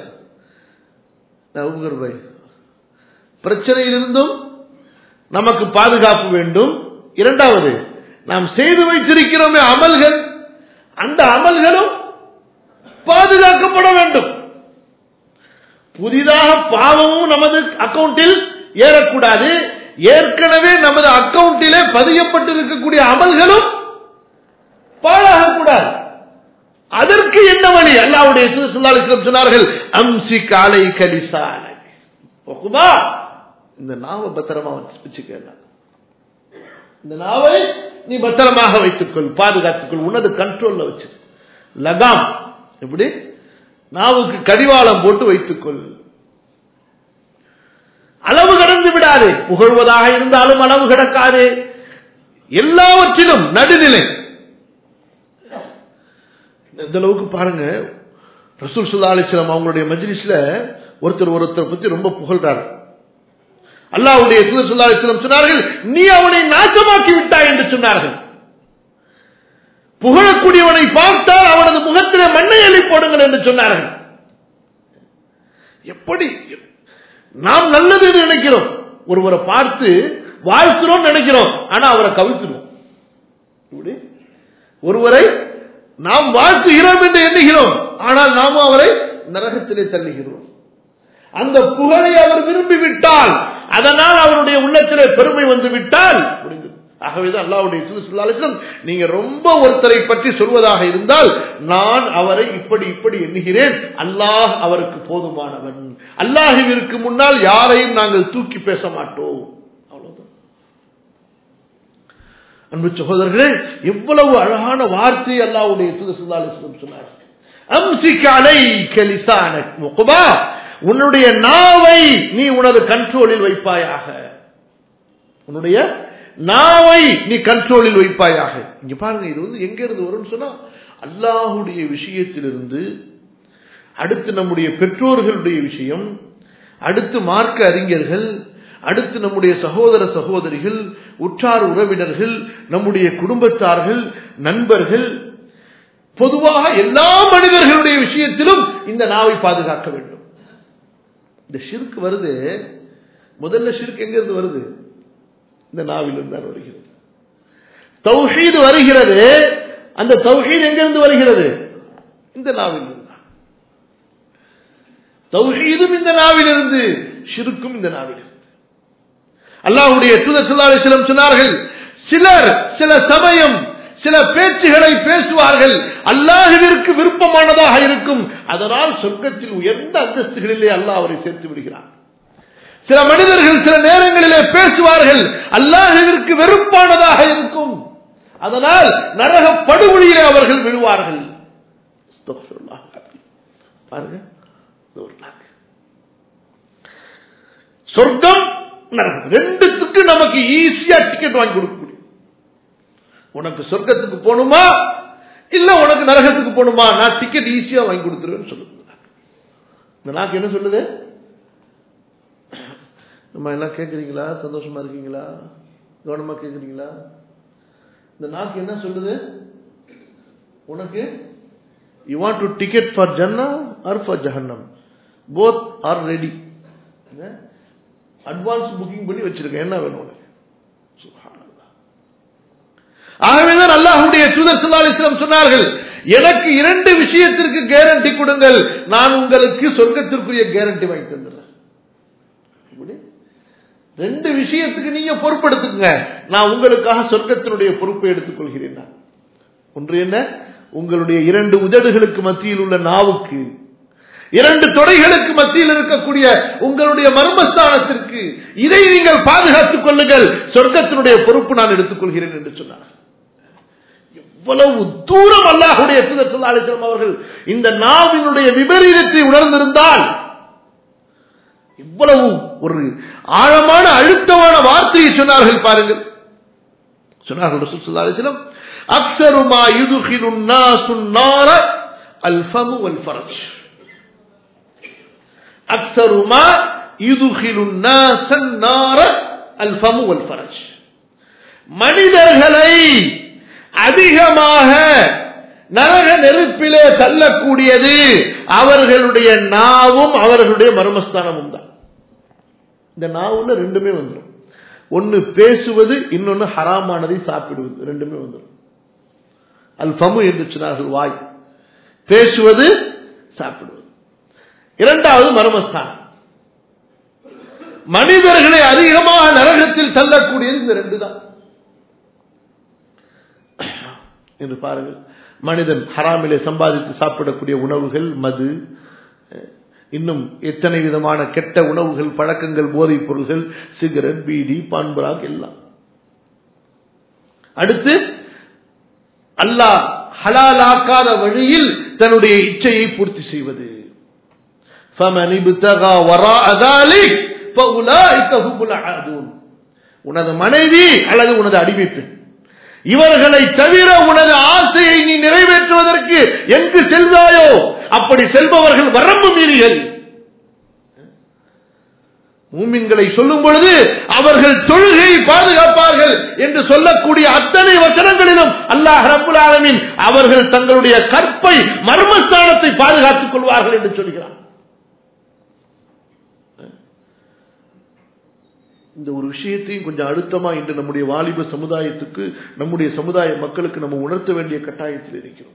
பாய் பிரச்சனையிலிருந்தும் நமக்கு பாதுகாப்பு வேண்டும் இரண்டாவது நாம் செய்து வைத்திருக்கிறோமே அமல்கள் அந்த அமல்களும் பாதுகாக்கப்பட வேண்டும் புதிதாக பாவமும் நமது அக்கவுண்டில் ஏறக்கூடாது ஏற்கனவே நமது அக்கவுண்டிலே பதியப்பட்டிருக்கக்கூடிய அமல்களும் பாழாகக்கூடாது அதற்கு என்ன வழி அல்லாவுடைய சொன்னார்கள் அம்சி காலை கலிசாலை இந்த நாவை பத்திரமா வச்சுக்க இந்த நாவை நீ பத்திரமாக வைத்துக்கொள் பாதுகாத்துக்கொள் உனது கண்ட்ரோல்ல வச்சு லகாம் எப்படி நாவுக்கு கடிவாளம் போட்டு வைத்துக்கொள் அளவு கடந்து விடாது புகழ்வதாக இருந்தாலும் அளவு கிடக்காது எல்லாவற்றிலும் நடுநிலை இந்த அளவுக்கு பாருங்க ரசூல் சுல்லா அலிஸ்லாம் அவங்களுடைய மஜ்லிஸ்ல ஒருத்தர் ஒருத்தர் பத்தி ரொம்ப புகழ்றாரு அல்லாவுடைய தூதர் சுல்லா அலிஸ்லாம் சொன்னார்கள் நீ அவனை நாசமாக்கி விட்டாய் என்று சொன்னார்கள் புகழக்கூடியவனை பார்த்தால் அவனது முகத்திலே மண்ணை அள்ளி போடுங்கள் என்று சொன்னார்கள் எப்படி நாம் நல்லது என்று நினைக்கிறோம் ஒருவரை பார்த்து வாழ்த்துறோம் நினைக்கிறோம் ஆனா அவரை கவிழ்த்துறோம் இப்படி ஒருவரை நாம் வாழ்த்துகிறோம் என்று எண்ணுகிறோம் ஆனால் நாமும் அவரை நரகத்திலே தள்ளுகிறோம் அந்த புகழை அவர் விரும்பி விட்டால் அதனால் அவருடைய உள்ளத்திலே பெருமை வந்து விட்டால் முடிந்தது ஆகவேதான் அல்லாவுடைய சுல்லாலும் நீங்க ரொம்ப ஒருத்தரை பற்றி சொல்வதாக இருந்தால் நான் அவரை இப்படி இப்படி எண்ணுகிறேன் அல்லாஹ் அவருக்கு போதுமானவன் அல்லாஹுவிற்கு முன்னால் யாரையும் நாங்கள் தூக்கி பேச மாட்டோம் அவ்வளவுதான் அன்பு சகோதரர்களே எவ்வளவு அழகான வார்த்தை அல்லாவுடைய சுல்லாலும் சொன்னார் அம்சிக்காலை கலிசான உன்னுடைய நாவை நீ உனது கண்ட்ரோலில் வைப்பாயாக உன்னுடைய நாவை நீ கண்ட்ரோலில் வைப்பாயாக இங்க பாருங்க இது வந்து எங்க இருந்து வரும்னு சொன்னா அல்லாஹுடைய விஷயத்திலிருந்து அடுத்து நம்முடைய பெற்றோர்களுடைய விஷயம் அடுத்து மார்க்க அறிஞர்கள் அடுத்து நம்முடைய சகோதர சகோதரிகள் உற்றார் உறவினர்கள் நம்முடைய குடும்பத்தார்கள் நண்பர்கள் பொதுவாக எல்லா மனிதர்களுடைய விஷயத்திலும் இந்த நாவை பாதுகாக்க வேண்டும் இந்த ஷிர்க் வருது முதல்ல ஷிர்க் எங்க இருந்து வருது இந்த நாவிலிருந்து தான் வருகிறது தௌஹீது வருகிறது அந்த தௌஹீத் எங்கிருந்து வருகிறது இந்த நாவிலிருந்து தான் தௌஹீதும் இந்த நாவிலிருந்து ஷிருக்கும் இந்த நாவிலிருந்து அல்லாஹ்வுடைய தூதர் ஸல்லல்லாஹு அலைஹி வஸல்லம் சொன்னார்கள் சிலர் சில சமயம் சில பேச்சுகளை பேசுவார்கள் அல்லாஹுவிற்கு விருப்பமானதாக இருக்கும் அதனால் சொர்க்கத்தில் உயர்ந்த அந்தஸ்துகளிலே அல்லாஹ் அவரை சேர்த்து விடுகிறார் சில மனிதர்கள் சில நேரங்களிலே பேசுவார்கள் அல்லாஹுவிற்கு வெறுப்பானதாக இருக்கும் அதனால் நரக படுகொலியிலே அவர்கள் விழுவார்கள் அஸ்தக்ஃபிருல்லாஹ். பாருங்க இது ஒரு நாக்கு. சொர்க்கம் நரகம் ரெண்டுத்துக்கு நமக்கு ஈஸியா டிக்கெட் வாங்கி கொடுக்க முடியும் உனக்கு சொர்க்கத்துக்கு போகணுமா இல்ல உனக்கு நரகத்துக்கு போகணுமா நான் டிக்கெட் ஈஸியா வாங்கி கொடுத்துருவேன்னு சொல்லுது இந்த நாக்கு என்ன சொல்லுது நம்ம எல்லாம் கேட்குறீங்களா சந்தோஷமா இருக்கீங்களா கவனமா கேட்குறீங்களா இந்த நாக்கு என்ன சொல்லுது உனக்கு you want to ticket for ஜன்னா ஆர் ஃபார் ஜஹன்னம் both are ready advance booking பண்ணி வச்சிருக்கேன் என்ன வேணும் உனக்கு சுப்ஹானல்லாஹ். ஆகவேதான் அல்லாஹ்வுடைய தூதர் ஸல்லல்லாஹு அலைஹி வஸல்லம் சொன்னார்கள் எனக்கு இரண்டு விஷயத்திற்கு கேரண்டி கொடுங்கள் நான் உங்களுக்கு சொர்க்கத்திற்குரிய கேரண்டி வாங்கி தந்துடுறேன் இப்படி ரெண்டு விஷயத்துக்கு நீங்க பொறுப்பெடுத்துக்கங்க நான் உங்களுக்காக சொர்க்கத்தினுடைய பொறுப்பை எடுத்துக்கொள்கிறேன் நான். ஒன்று என்ன உங்களுடைய இரண்டு உதடுகளுக்கு மத்தியில் உள்ள நாவுக்கு இரண்டு தொடைகளுக்கு மத்தியில் இருக்கக்கூடிய உங்களுடைய மர்மஸ்தானத்திற்கு இதை நீங்கள் பாதுகாத்துக் கொள்ளுங்கள் சொர்க்கத்தினுடைய பொறுப்பு நான் எடுத்துக்கொள்கிறேன் என்று சொன்னார் எவ்வளவு தூரம் அல்லாஹுடைய தூதர் ஸல்லல்லாஹு அலைஹி வஸல்லம் அவர்கள் இந்த நாவினுடைய விபரீதத்தை உணர்ந்திருந்தால் இவ்வளவு ஒரு ஆழமான அழுத்தமான வார்த்தையை சொன்னார்கள் பாருங்கள் சொன்னார்கள் ரசூல் ஸல்லல்லாஹு அலைஹி வஸல்லம் அக்ஸரு மா யுதுகிலு الناس النار الفم والفرج அக்ஸரு மா யுதுகிலு الناس النار الفم والفرج மனிதர்களை அதிகமாக நரக நெருப்பிலே தள்ளக்கூடியது அவர்களுடைய நாவும் அவர்களுடைய மர்மஸ்தானமும் தான் இந்த நாவுல ரெண்டுமே வந்துடும் ஒன்னு பேசுவது இன்னொன்னு ஹராமானதை சாப்பிடுவது ரெண்டுமே வந்துடும் அல் ஃபமு என்று சொன்னார்கள் வாய் பேசுவது சாப்பிடுவது இரண்டாவது மர்மஸ்தானம் மனிதர்களை அதிகமாக நரகத்தில் தள்ளக்கூடியது இந்த ரெண்டு தான் என்று பாருங்கள் மனிதன் ஹராமிலே சம்பாதித்து சாப்பிடக்கூடிய உணவுகள் மது இன்னும் எத்தனை விதமான கெட்ட உணவுகள் பழக்கங்கள் போதைப் பொருள்கள் சிகரெட் பீடி பான்பராக் எல்லாம் அடுத்து அல்லாஹ் ஹலாலாக்காத வழியில் தன்னுடைய இச்சையை பூர்த்தி செய்வது فَمَنِ ابْتَغَى وَرَاءَ ذَلِكَ فَأُولَٰئِكَ هُمُ الْعَادُونَ உனது மனைவி அல்லது உனது அடிமை பெண் இவர்களை தவிர உனது ஆசையை நீ நிறைவேற்றுவதற்கு எங்கு செல்வாயோ அப்படி செல்பவர்கள் வரம்பு மீறிகள் மூமின்களை சொல்லும் பொழுது அவர்கள் தொழுகையை பாதுகாப்பார்கள் என்று சொல்லக்கூடிய அத்தனை வசனங்களிலும் அல்லாஹ் ரப்புல் ஆலமீன் அவர்கள் தங்களுடைய கற்பை மர்மஸ்தானத்தை பாதுகாத்துக் கொள்வார்கள் என்று சொல்கிறார் இந்த ஒரு விஷயத்தையும் கொஞ்சம் அழுத்தமா இன்று நம்முடைய வாலிப சமுதாயத்துக்கு நம்முடைய சமுதாய மக்களுக்கு நம்ம உணர்த்த வேண்டிய கட்டாயத்தில் இருக்கிறோம்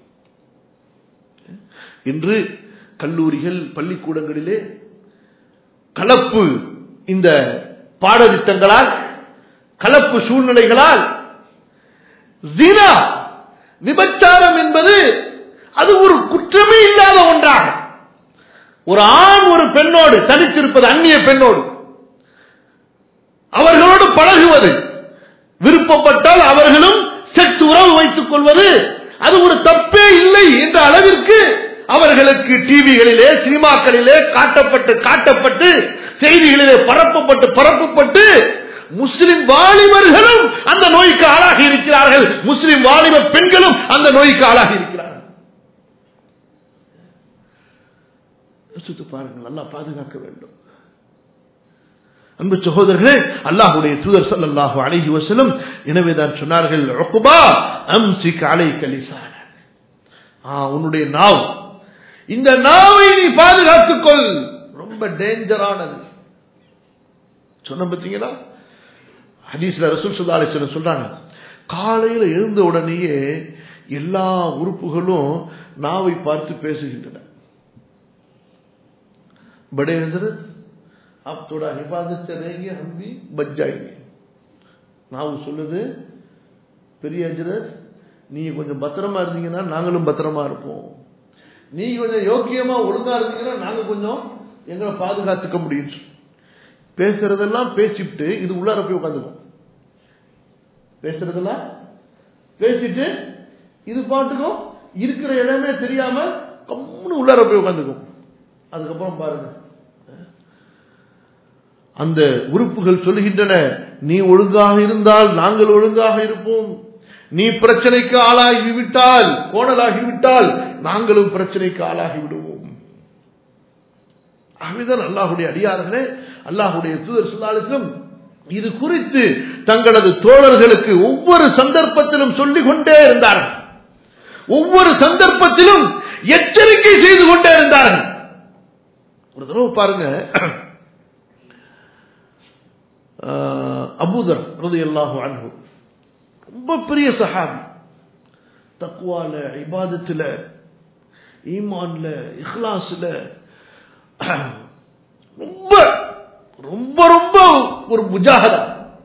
இன்று கல்லூரிகள் பள்ளிக்கூடங்களிலே கலப்பு இந்த பாடத்திட்டங்களால் கலப்பு சூழ்நிலைகளால் ஜினா விபச்சாரம் என்பது அது ஒரு குற்றமே இல்லாத ஒன்றாக ஒரு ஆண் ஒரு பெண்ணோடு தனித்திருப்பது அந்நிய பெண்ணோடு அவர்களோடு பழகுவது விருப்பப்பட்டால் அவர்களும் செக்ஸ் உறவு வைத்துக் கொள்வது அது ஒரு தப்பே இல்லை என்ற அளவிற்கு அவர்களுக்கு டிவிகளிலே சினிமாக்களிலே காட்டப்பட்டு காட்டப்பட்டு செய்திகளிலே பரப்பப்பட்டு பரப்பப்பட்டு முஸ்லிம் வாலிபர்களும் அந்த நோய்க்கு ஆளாகி இருக்கிறார்கள் முஸ்லிம் வாலிப பெண்களும் அந்த நோய்க்கு ஆளாகி இருக்கிறார்கள் யோசித்து பாருங்கள் நல்லா பாதுகாக்க வேண்டும் அன்பு சகோதரர்களே அல்லாஹுடைய தூதர் ஸல்லல்லாஹு அலைஹி வஸல்லம் எனவே தான் சொன்னார்கள் உக்பா அம்சிக் அலைக லிசான ஆ உன்னுடைய நாவ் இந்த நாவை நீ பாதுகாத்துக்கொள் ரொம்ப டேஞ்சரானது சொன்ன பார்த்தீங்களா ஹதீஸ்ல ரசூல் ஸல்லல்லாஹு அலைஹி வஸல்லம் சொல்றாங்க காலையில எழுந்த உடனேயே எல்லா உறுப்புகளும் நாவை பார்த்து பேசுகின்றன बड़े हजरत आप थोड़ा हिफाजत से रहेंगे हम भी बच जाएंगे நான் சொல்லுது பெரிய ஹஜரத் நீங்க கொஞ்சம் பத்திரமா இருந்தீங்கன்னா நாங்களும் பத்திரமா இருப்போம் நீங்க கொஞ்சம் யோக்கியமா ஒழுங்கா இருந்தீங்கன்னா நாங்க கொஞ்சம் எங்களை பாதுகாத்துக்க முடியும் பேசுறதெல்லாம் பேசிவிட்டு இது உள்ளார போய் உட்காந்துக்கும் பேசுறதெல்லாம் பேசிட்டு இது பாட்டுக்கும் இருக்கிற இடமே தெரியாம கம்முன்னு உள்ளார போய் உட்காந்துக்கும் அதுக்கப்புறம் பாருங்க அந்த உறுப்புகள் சொல்லுகின்றன நீ ஒழுங்காக இருந்தால் நாங்கள் ஒழுங்காக இருப்போம் நீ பிரச்சனைக்கு ஆளாகி விட்டால் கோணலாகி விட்டால் நாங்களும் பிரச்சனைக்கு ஆளாகி விடுவோம் ஆகவேதான் அல்லாஹுடைய அடியார்களே அல்லாஹுடைய தூதர் சொல்லாலும் இது குறித்து தங்களது தோழர்களுக்கு ஒவ்வொரு சந்தர்ப்பத்திலும் சொல்லிக் கொண்டே இருந்தார்கள் ஒவ்வொரு சந்தர்ப்பத்திலும் எச்சரிக்கை செய்து கொண்டே இருந்தார்கள் ஒரு தடவை பாருங்க அபூதர் ரது எல்லாஹு அன்பு ரொம்ப பெரிய சஹாபி தக்குவால இபாதத்துல ஈமான்ல இஹ்லாஸ்ல ரொம்ப ரொம்ப ரொம்ப ஒரு முஜாகதா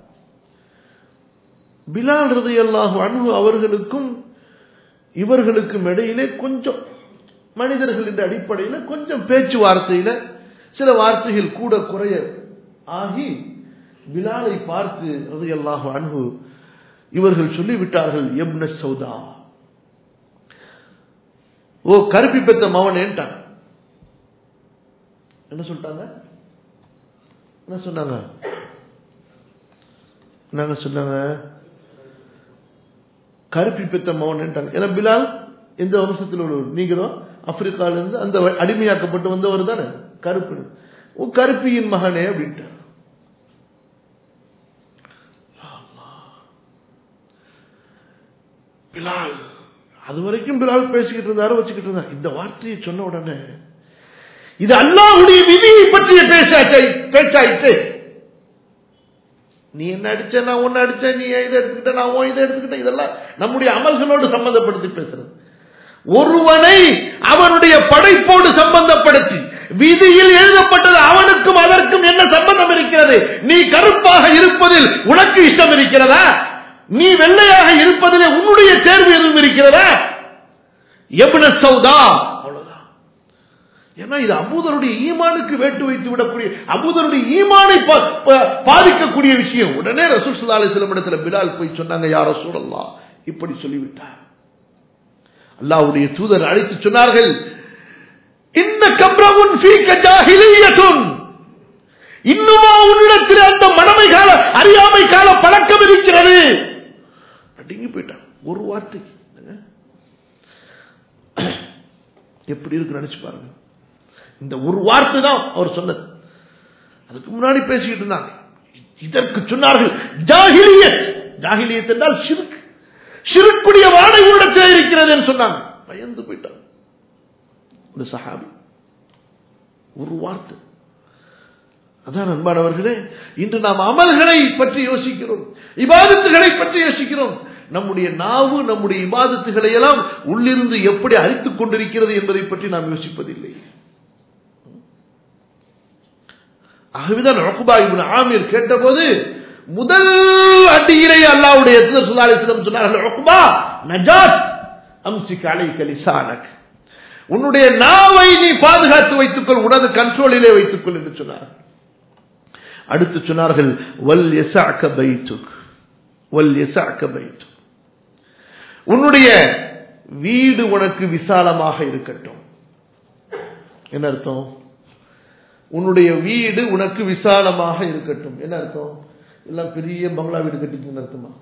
பிலால் ரது எல்லாஹு அன்பு அவர்களுக்கும் இவர்களுக்கும் இடையிலே கொஞ்சம் மனிதர்களின் அடிப்படையில் கொஞ்சம் பேச்சுவார்த்தையில சில வார்த்தைகள் கூட குறைய ஆகி பிலாலை பார்த்து அது எல்லாஹ் அன்பு இவர்கள் சொல்லிவிட்டார்கள் எப்ன சௌதா ஓ கருப்பி பெத்த மவனேன்ட்டாங்க என்ன சொல்லிட்டாங்க என்ன சொன்னாங்க என்னங்க சொன்னாங்க கருப்பி பெத்த மவன்ட்டாங்க ஏன்னா பிலால் எந்த வம்சத்தில் உள்ளவர் நீங்களும் ஆப்பிரிக்கால இருந்து அந்த அடிமையாக்கப்பட்டு வந்தவர் தானே கருப்பு கருப்பியின் மகனே அப்படின்ட்டு பிலால் அது வரைக்கும் பிலால் பேசிக்கிட்டு இருந்தாரு வச்சுக்கிட்டு இருந்தார் இந்த வார்த்தையை சொன்ன உடனே இது அல்லாஹுடைய விதியை பற்றிய பேசாச்சை பேச்சாயிட்டு நீ என்ன அடிச்ச நான் ஒன்னு அடிச்ச நீ இதை எடுத்துக்கிட்ட நான் உன் இதை எடுத்துக்கிட்டேன் இதெல்லாம் நம்முடைய அமல்களோடு சம்பந்தப்படுத்தி பேசுறது ஒருவனை அவனுடைய படைப்போடு சம்பந்தப்படுத்தி விதியில் எழுதப்பட்டது அவனுக்கும் அதற்கும் என்ன சம்பந்தம் இருக்கிறது நீ கருப்பாக இருப்பதில் உனக்கு இஷ்டம் இருக்கிறதா நீ வெள்ளையாக இருப்பதிலே உன்னுடைய தேர்வு எதுவும் இருக்கிறதா எப்ன சௌதா அவ்வளவுதான் ஏன்னா இது அபூதருடைய ஈமானுக்கு வேட்டு வைத்து விடக்கூடிய அபூதருடைய ஈமானை பாதிக்கக்கூடிய விஷயம் உடனே ரசூல் சுல்லா அலிஸ்லம் இடத்துல பிலால் போய் சொன்னாங்க யார சூழல்லா இப்படி சொல்லிவிட்டார் அல்லாவுடைய தூதர் அழைத்து சொன்னார்கள் இந்த கப்ரவுன் இன்னுமா உன்னிடத்தில் அந்த மனமை கால அறியாமை கால பழக்கம் இருக்கிறது அடிங்கி போயிட்டான் ஒரு வார்த்தை எப்படி இருக்கு நினைச்சு பாருங்க இந்த ஒரு வார்த்தை தான் அவர் சொன்னது அதுக்கு முன்னாடி பேசிக்கிட்டு இருந்தாங்க இதற்கு சொன்னார்கள் ஜாகிலியத் ஜாகிலியத் என்றால் சிறுக்கு சிறுக்குடைய வாடகை உள்ளத்தில் இருக்கிறது என்று சொன்னாங்க பயந்து போயிட்டாங்க இந்த சஹாபி ஒரு வார்த்தை அதான் அன்பானவர்களே இன்று நாம் அமல்களை பற்றி யோசிக்கிறோம் இபாதத்துகளை பற்றி யோசிக்கிறோம் நம்முடைய நாவு நம்முடைய இபாதத்துகளை எல்லாம் உள்ளிருந்து எப்படி அரித்துக் கொண்டிருக்கிறது என்பதை பற்றி நாம் யோசிப்பதில்லை ஆகவேதான் ரகுபா இப்னு ஆமீர் கேட்டபோது முதல் அடியிலே அல்லாவுடைய சுதாலிசிடம் சொன்னார்கள் ரகுபா நஜாத் அம்சிக் அலைக்க லிசானக் உன்னுடைய நாவை நீ பாதுகாத்து வைத்துக்கொள் உனது கண்ட்ரோலிலே வைத்துக்கொள் என்று சொன்னார் அடுத்து சொன்னார்கள் வல் எசாக்க பைத்துக் வல் எசாக்க பைத்து உன்னுடைய வீடு உனக்கு விசாலமாக இருக்கட்டும் என்ன அர்த்தம் உன்னுடைய வீடு உனக்கு விசாலமாக இருக்கட்டும் என்ன அர்த்தம் எல்லாம் பெரிய பங்களா வீடு கட்டிட்டு அர்த்தமா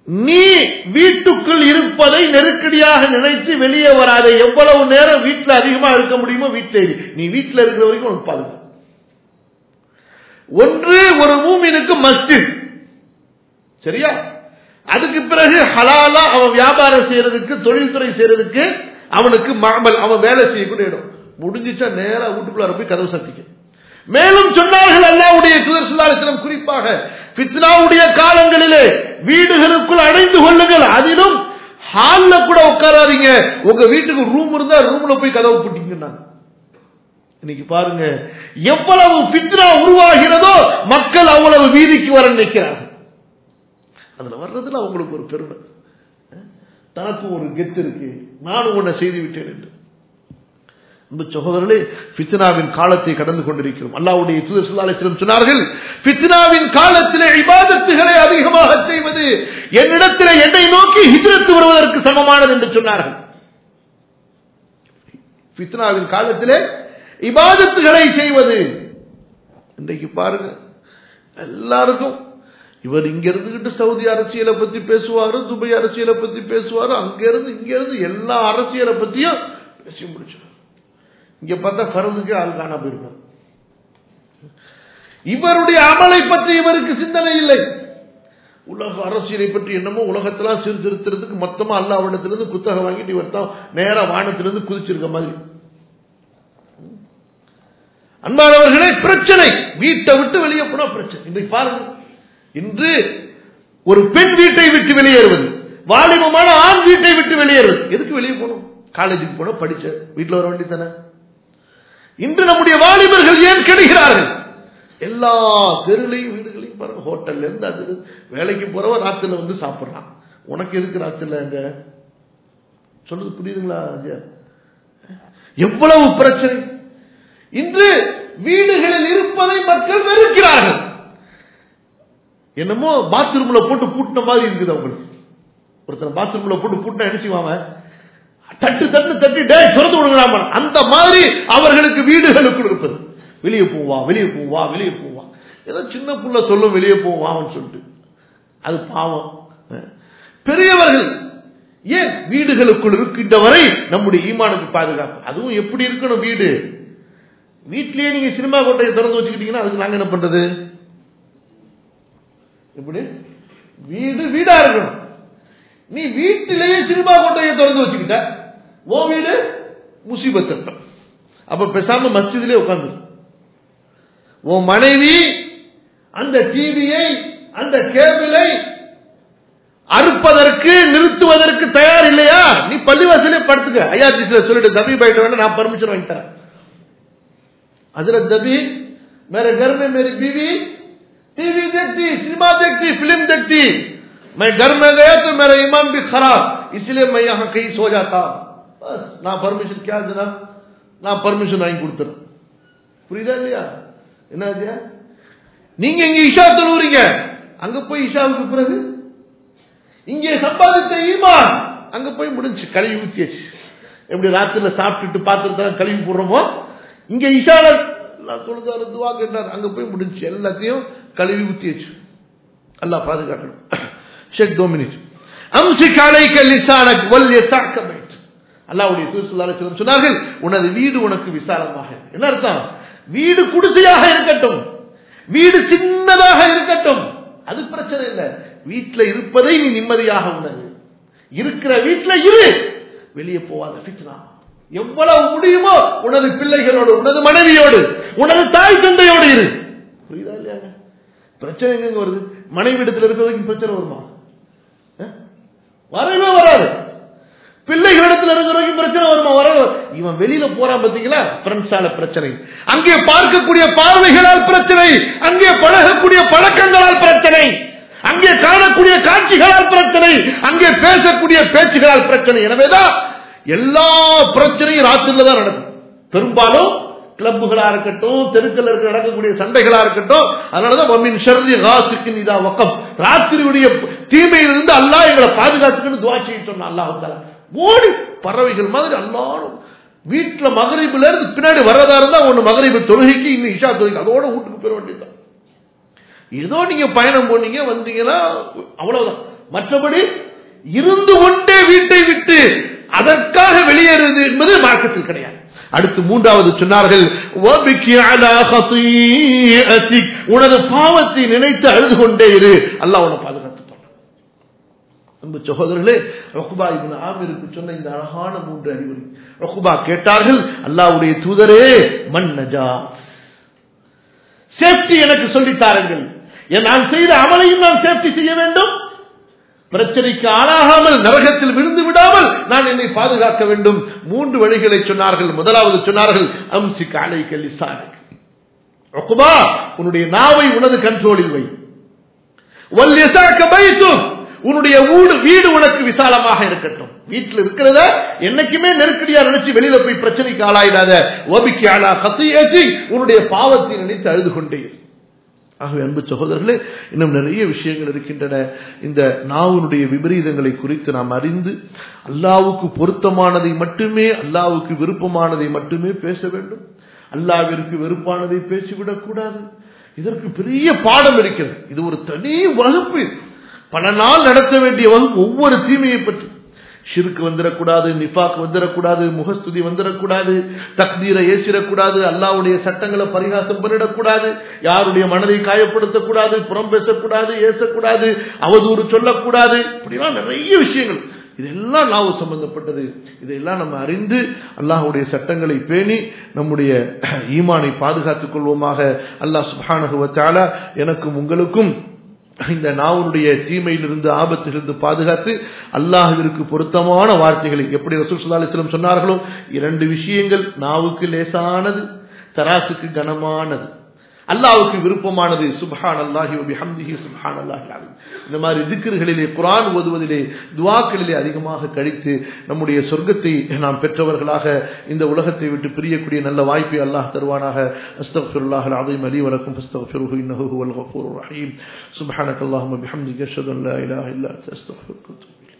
நீ வீட்டுக்குள் இருப்பதை நெருக்கடியாக நினைத்து வெளியே வராத எவ்வளவு நேரம் வீட்டில் அதிகமா இருக்க முடியுமோ வீட்டில் இரு நீ வீட்டில் இருக்கிற வரைக்கும் உனக்கு பாதுகாப்பு ஒன்று ஒரு மூமினுக்கு மஸ்ஜித் சரியா அதுக்கு பிறகு ஹலாலா அவன் வியாபாரம் செய்யறதுக்கு தொழில்துறை செய்யறதுக்கு அவனுக்கு மாமல் அவன் வேலை செய்யக்கூடிய இடம் முடிஞ்சிச்சா நேரா வீட்டுக்குள்ளார போய் கதவு சத்திக்க மேலும் சொன்னார்கள் அல்லாவுடைய சுதர்சலாலத்திலும் குறிப்பாக பித்னாவுடைய காலங்களிலே வீடுகளுக்குள் அடைந்து கொள்ளுங்கள் அதிலும் ஹால்ல கூட உட்காராதீங்க உங்க வீட்டுக்கு ரூம் இருந்தா ரூம்ல போய் கதவு போட்டீங்கன்னா இன்னைக்கு பாருங்க எவ்வளவு பித்னா உருவாகிறதோ மக்கள் அவ்வளவு வீதிக்கு வர நினைக்கிறார்கள் அதுல வர்றதுல அவங்களுக்கு ஒரு பெருமை தனக்கும் ஒரு கெத்து இருக்கு நானும் உன்னை செய்து விட்டேன் என்று அன்பு சகோதரர்களே பித்னாவின் காலத்தை கடந்து கொண்டிருக்கிறோம் அல்லாவுடைய தூதர் சுல்லாலிசிலம் சொன்னார்கள் பித்னாவின் காலத்திலே இபாதத்துகளை அதிகமாக செய்வது என்னிடத்திலே என்னை நோக்கி ஹிஜ்ரத்து வருவதற்கு சமமானது என்று சொன்னார்கள் பித்னாவின் காலத்திலே இபாதத்துகளை செய்வது இன்றைக்கு பாருங்க எல்லாருக்கும் இவர் இங்க இருந்துகிட்டு சவுதி அரசியலை பத்தி பேசுவாரு துபாய் அரசியலை பத்தி பேசுவாரு அங்க இருந்து இங்க இருந்து எல்லா அரசியலை பத்தியும் பேசி முடிச்சார் இங்க பார்த்தா பரதுக்கு ஆள் காணா போயிருப்பார் இவருடைய அமலை பற்றி இவருக்கு சிந்தனை இல்லை உலக அரசியலை பற்றி என்னமோ உலகத்தெல்லாம் சீர்திருத்துறதுக்கு மொத்தமா அல்லாவிடத்திலிருந்து குத்தகம் வாங்கிட்டு இவர் தான் நேர வானத்திலிருந்து குதிச்சிருக்க மாதிரி அன்பானவர்களே பிரச்சனை வீட்டை விட்டு வெளியே போனா பிரச்சனை இன்றைக்கு பாருங்க இன்று ஒரு பெண் வீட்டை விட்டு வெளியேறுவது வாலிபமான ஆண் வீட்டை விட்டு வெளியேறுவது எதுக்கு வெளியே போகணும் காலேஜுக்கு போனோம் படிச்ச வீட்டில் வர வேண்டி தானே இன்று நம்முடைய வாலிபர்கள் ஏன் கெடுகிறார்கள் எல்லா தெருளையும் வீடுகளையும் பாருங்க ஹோட்டல்ல இருந்து அது வேலைக்கு போறவன் ராத்திரில வந்து சாப்பிடுறான் உனக்கு எதுக்கு ராத்திரில அங்க சொல்றது புரியுதுங்களா எவ்வளவு பிரச்சனை இன்று வீடுகளில் இருப்பதை மக்கள் வெறுக்கிறார்கள் என்னமோ பாத்ரூம்ல போட்டு பூட்டின மாதிரி இருக்குது அவங்களுக்கு ஒருத்தர் பாத்ரூம்ல போட்டு பூட்டினா என்ன செய்வாங்க தட்டு தட்டு தட்டி டே திறந்து விடுங்களாம அந்த மாதிரி அவர்களுக்கு வீடுகளுக்குள் இருப்பது வெளியே போவா வெளியே போவா வெளியே போவா ஏதோ சின்ன புள்ள சொல்லும் வெளியே போவான்னு சொல்லிட்டு அது பாவம் பெரியவர்கள் ஏன் வீடுகளுக்குள் இருக்கின்ற வரை நம்முடைய ஈமானுக்கு பாதுகாப்பு அதுவும் எப்படி இருக்கணும் வீடு வீட்டிலேயே நீங்க சினிமா கோட்டையை திறந்து வச்சுக்கிட்டீங்கன்னா அதுக்கு நாங்க என்ன பண்றது எப்படி வீடு வீடா இருக்கணும் நீ வீட்டிலேயே சினிமா கோட்டையை திறந்து வச்சுக்கிட்ட ஓ வீடு முசிபத் அப்ப பேசாம மஸ்ஜிதிலே உட்காந்து உன் மனைவி அந்த டிவியை அந்த கேபிளை அறுப்பதற்கு நிறுத்துவதற்கு தயார் இல்லையா நீ பள்ளிவாசலே படுத்துக்க ஐயாஜிஸ்ல சொல்லிட்டு தபி பயிட்ட வேண்டாம் நான் பர்மிஷன் வாங்கி தரேன் हजरत दबी मेरे घर में मेरी बीवी टीवी देखती सिनेमा देखती फिल्म देखती मैं घर में गया तो मेरा ईमान भी खराब इसलिए मैं यहाँ कहीं सो जाता बस நான் பர்மிஷன் क्या जनाब நான் பர்மிஷன் வாங்கி கொடுத்துறேன் புரியுதா இல்லையா என்ன நீங்க இங்க இஷா தொழுவுறீங்க அங்க போய் இஷாவுக்கு பிறகு இங்கே சம்பாதித்த ஈமான் அங்க போய் முடிஞ்சு கழுவி ஊத்தியாச்சு எப்படி ராத்திரில சாப்பிட்டுட்டு பாத்திரத்தை கழுவி போடுறோமோ இங்க இஷால தொழுதாரு துவா கேட்டார் அங்க போய் முடிஞ்சு எல்லாத்தையும் கழுவி ஊத்தியாச்சு அல்லா பாதுகாக்கணும் ஷேக் டோ மினிட் அம்சிக் அலைக்க லிசானக் வல் யசாக்க பைத் அல்லாஹ்வுடைய தூதர் ஸல்லல்லாஹு அலைஹி வஸல்லம் சொன்னார்கள் உனது வீடு உனக்கு விசாலமாக என்ன அர்த்தம் வீடு குடிசையாக இருக்கட்டும் வீடு சின்னதாக இருக்கட்டும் அது பிரச்சனை இல்லை வீட்டுல இருப்பதை நீ நிம்மதியாக உணரு இருக்கிற வீட்டுல இரு வெளியே போவாத ஃபித்னா எவ்வளவு முடியுமோ உனது பிள்ளைகளோடு உனது மனைவியோடு உனது தாய் தந்தையோடு இரு புரியுதா இல்லையாங்க பிரச்சனை எங்க வருது மனைவி இடத்துல இருக்கிற வரைக்கும் பிரச்சனை வருமா வரவே வராது பிள்ளைகளிடத்துல இருக்கிற வரைக்கும் பிரச்சனை வருமா வர இவன் வெளியில போறான் பாத்தீங்களா பிரெண்ட்ஸால பிரச்சனை அங்கே பார்க்கக்கூடிய பார்வைகளால் பிரச்சனை அங்கே பழகக்கூடிய பழக்கங்களால் பிரச்சனை அங்கே காணக்கூடிய காட்சிகளால் பிரச்சனை அங்கே பேசக்கூடிய பேச்சுகளால் பிரச்சனை எனவேதான் எல்லா பிரச்சனையும் ராத்திரில தான் நடக்கும் பெரும்பாலும் கிளப்புகளா இருக்கட்டும் தெருக்கள் இருக்க நடக்கக்கூடிய சண்டைகளா இருக்கட்டும் அதனாலதான் மம்மின் ஷர்ரி ராசிக்கின் இதா வக்கம் ராத்திரியுடைய தீமையிலிருந்து அல்லாஹ் எங்களை பாதுகாத்துக்கணும் துவா செய்ய சொன்ன அல்லாஹ் ஓடி பறவைகள் மாதிரி எல்லாரும் வீட்டுல மகரிபுல இருந்து பின்னாடி வர்றதா இருந்தா ஒண்ணு மகரிபு தொழுகைக்கு இன்னும் இஷா தொழுகை அதோட வீட்டுக்கு போயிட வேண்டியதுதான் ஏதோ நீங்க பயணம் போனீங்க வந்தீங்கன்னா அவ்வளவுதான் மற்றபடி இருந்து கொண்டே வீட்டை விட்டு அதற்காக வெளியேறுவது என்பது மார்க்கத்தில் கிடையாது அடுத்து மூன்றாவது சொன்னார்கள் "வபிக்கி அலா ஹதீஅத்திக்." உனது பாவத்தை நினைத்து அழுது கொண்டே இரு அல்லாஹ் உன்னை பாதுகாத்துப்பான் அன்பு சகோதரர்களே ரகுபா இப்னு ஆமிருக்கு சொன்ன இந்த அழகான மூன்று அறிவுரை ரகுபா கேட்டார்கள் அல்லாஹ்வுடைய தூதரே மன் நஜாத் சேஃப்டி எனக்கு சொல்லித் தாருங்கள் என் நான் செய்த அமலையும் நான் சேஃப்டி செய்ய வேண்டும் பிரச்சனைக்கு ஆளாகாமல் நரகத்தில் விழுந்து விடாமல் நான் என்னை பாதுகாக்க வேண்டும் மூன்று வழிகளை சொன்னார்கள் முதலாவது சொன்னார்கள் அம்சி காலை கல்லிசானை ஒக்குபா உன்னுடைய நாவை உனது கண்ட்ரோலில் வை வல்யசாக்க பைத்தும் உன்னுடைய வீடு வீடு உனக்கு விசாலமாக இருக்கட்டும் வீட்டில் இருக்கிறத என்னைக்குமே நெருக்கடியா நினைச்சு வெளியில போய் பிரச்சனைக்கு ஆளாயிடாத ஓபிக்கு ஆளா கத்தையாச்சு உன்னுடைய பாவத்தை நினைத்து அழுது கொண்டே இரு. ஆகவே அன்பு சகோதரர்களே இன்னும் நிறைய விஷயங்கள் இருக்கின்றன இந்த நாவினுடைய விபரீதங்களை குறித்து நாம் அறிந்து அல்லாவுக்கு பொருத்தமானதை மட்டுமே அல்லாவுக்கு விருப்பமானதை மட்டுமே பேச வேண்டும் அல்லாவிற்கு வெறுப்பானதை பேசிவிடக் கூடாது இதற்கு பெரிய பாடம் இருக்கிறது இது ஒரு தனி வகுப்பு பல நாள் நடத்த வேண்டிய வகுப்பு ஒவ்வொரு தீமையை பற்றி ஷிருக்கு வந்துடக்கூடாது நிஃபாக் வந்துடக்கூடாது முகஸ்துதி வந்துடக்கூடாது தக்தீரை ஏற்றிடக்கூடாது அல்லாவுடைய சட்டங்களை பரிகாசம் பண்ணிடக்கூடாது யாருடைய மனதை காயப்படுத்தக்கூடாது புறம் பேசக்கூடாது ஏசக்கூடாது அவதூறு சொல்லக்கூடாது இப்படிலாம் நிறைய விஷயங்கள் இதெல்லாம் நாவு சம்பந்தப்பட்டது இதையெல்லாம் நம்ம அறிந்து அல்லாஹுடைய சட்டங்களை பேணி நம்முடைய ஈமானை பாதுகாத்துக் கொள்வோமாக அல்லாஹ் சுபானகுவத்தால எனக்கும் உங்களுக்கும் இந்த நாவனுடைய தீமையிலிருந்து ஆபத்திலிருந்து பாதுகாத்து அல்லாஹுவிற்கு பொருத்தமான வார்த்தைகளை எப்படி ரசூல் சுல்லா அலிஸ்லம் சொன்னார்களோ இரண்டு விஷயங்கள் நாவுக்கு லேசானது தராசுக்கு கனமானது அல்லாவுக்கு விருப்பமானது சுப்ஹான் அல்லாஹி பிஹம்திஹி சுப்ஹான் அல்லாஹி அலீம் இந்த மாதிரி திக்ருகளிலே குர்ஆன் ஓதுவதிலே துஆக்களிலே அதிகமாக கழித்து நம்முடைய சொர்க்கத்தை நாம் பெற்றவர்களாக இந்த உலகத்தை விட்டு பிரியக்கூடிய நல்ல வாய்ப்பை அல்லாஹ் தருவானாக அஸ்தக்ஃபிருல்லாஹ் அலீம் அலி வலக்கும் அஸ்தக்ஃபிருஹு இன்னஹு ஹுவல் கஃபூருர் ரஹீம் சுப்ஹானக அல்லாஹும்ம பிஹம்திக அஷ்ஹது அன் லா இலாஹா இல்லா அன்த அஸ்தக்ஃபிருக்க வ அத்தூபு இலைக்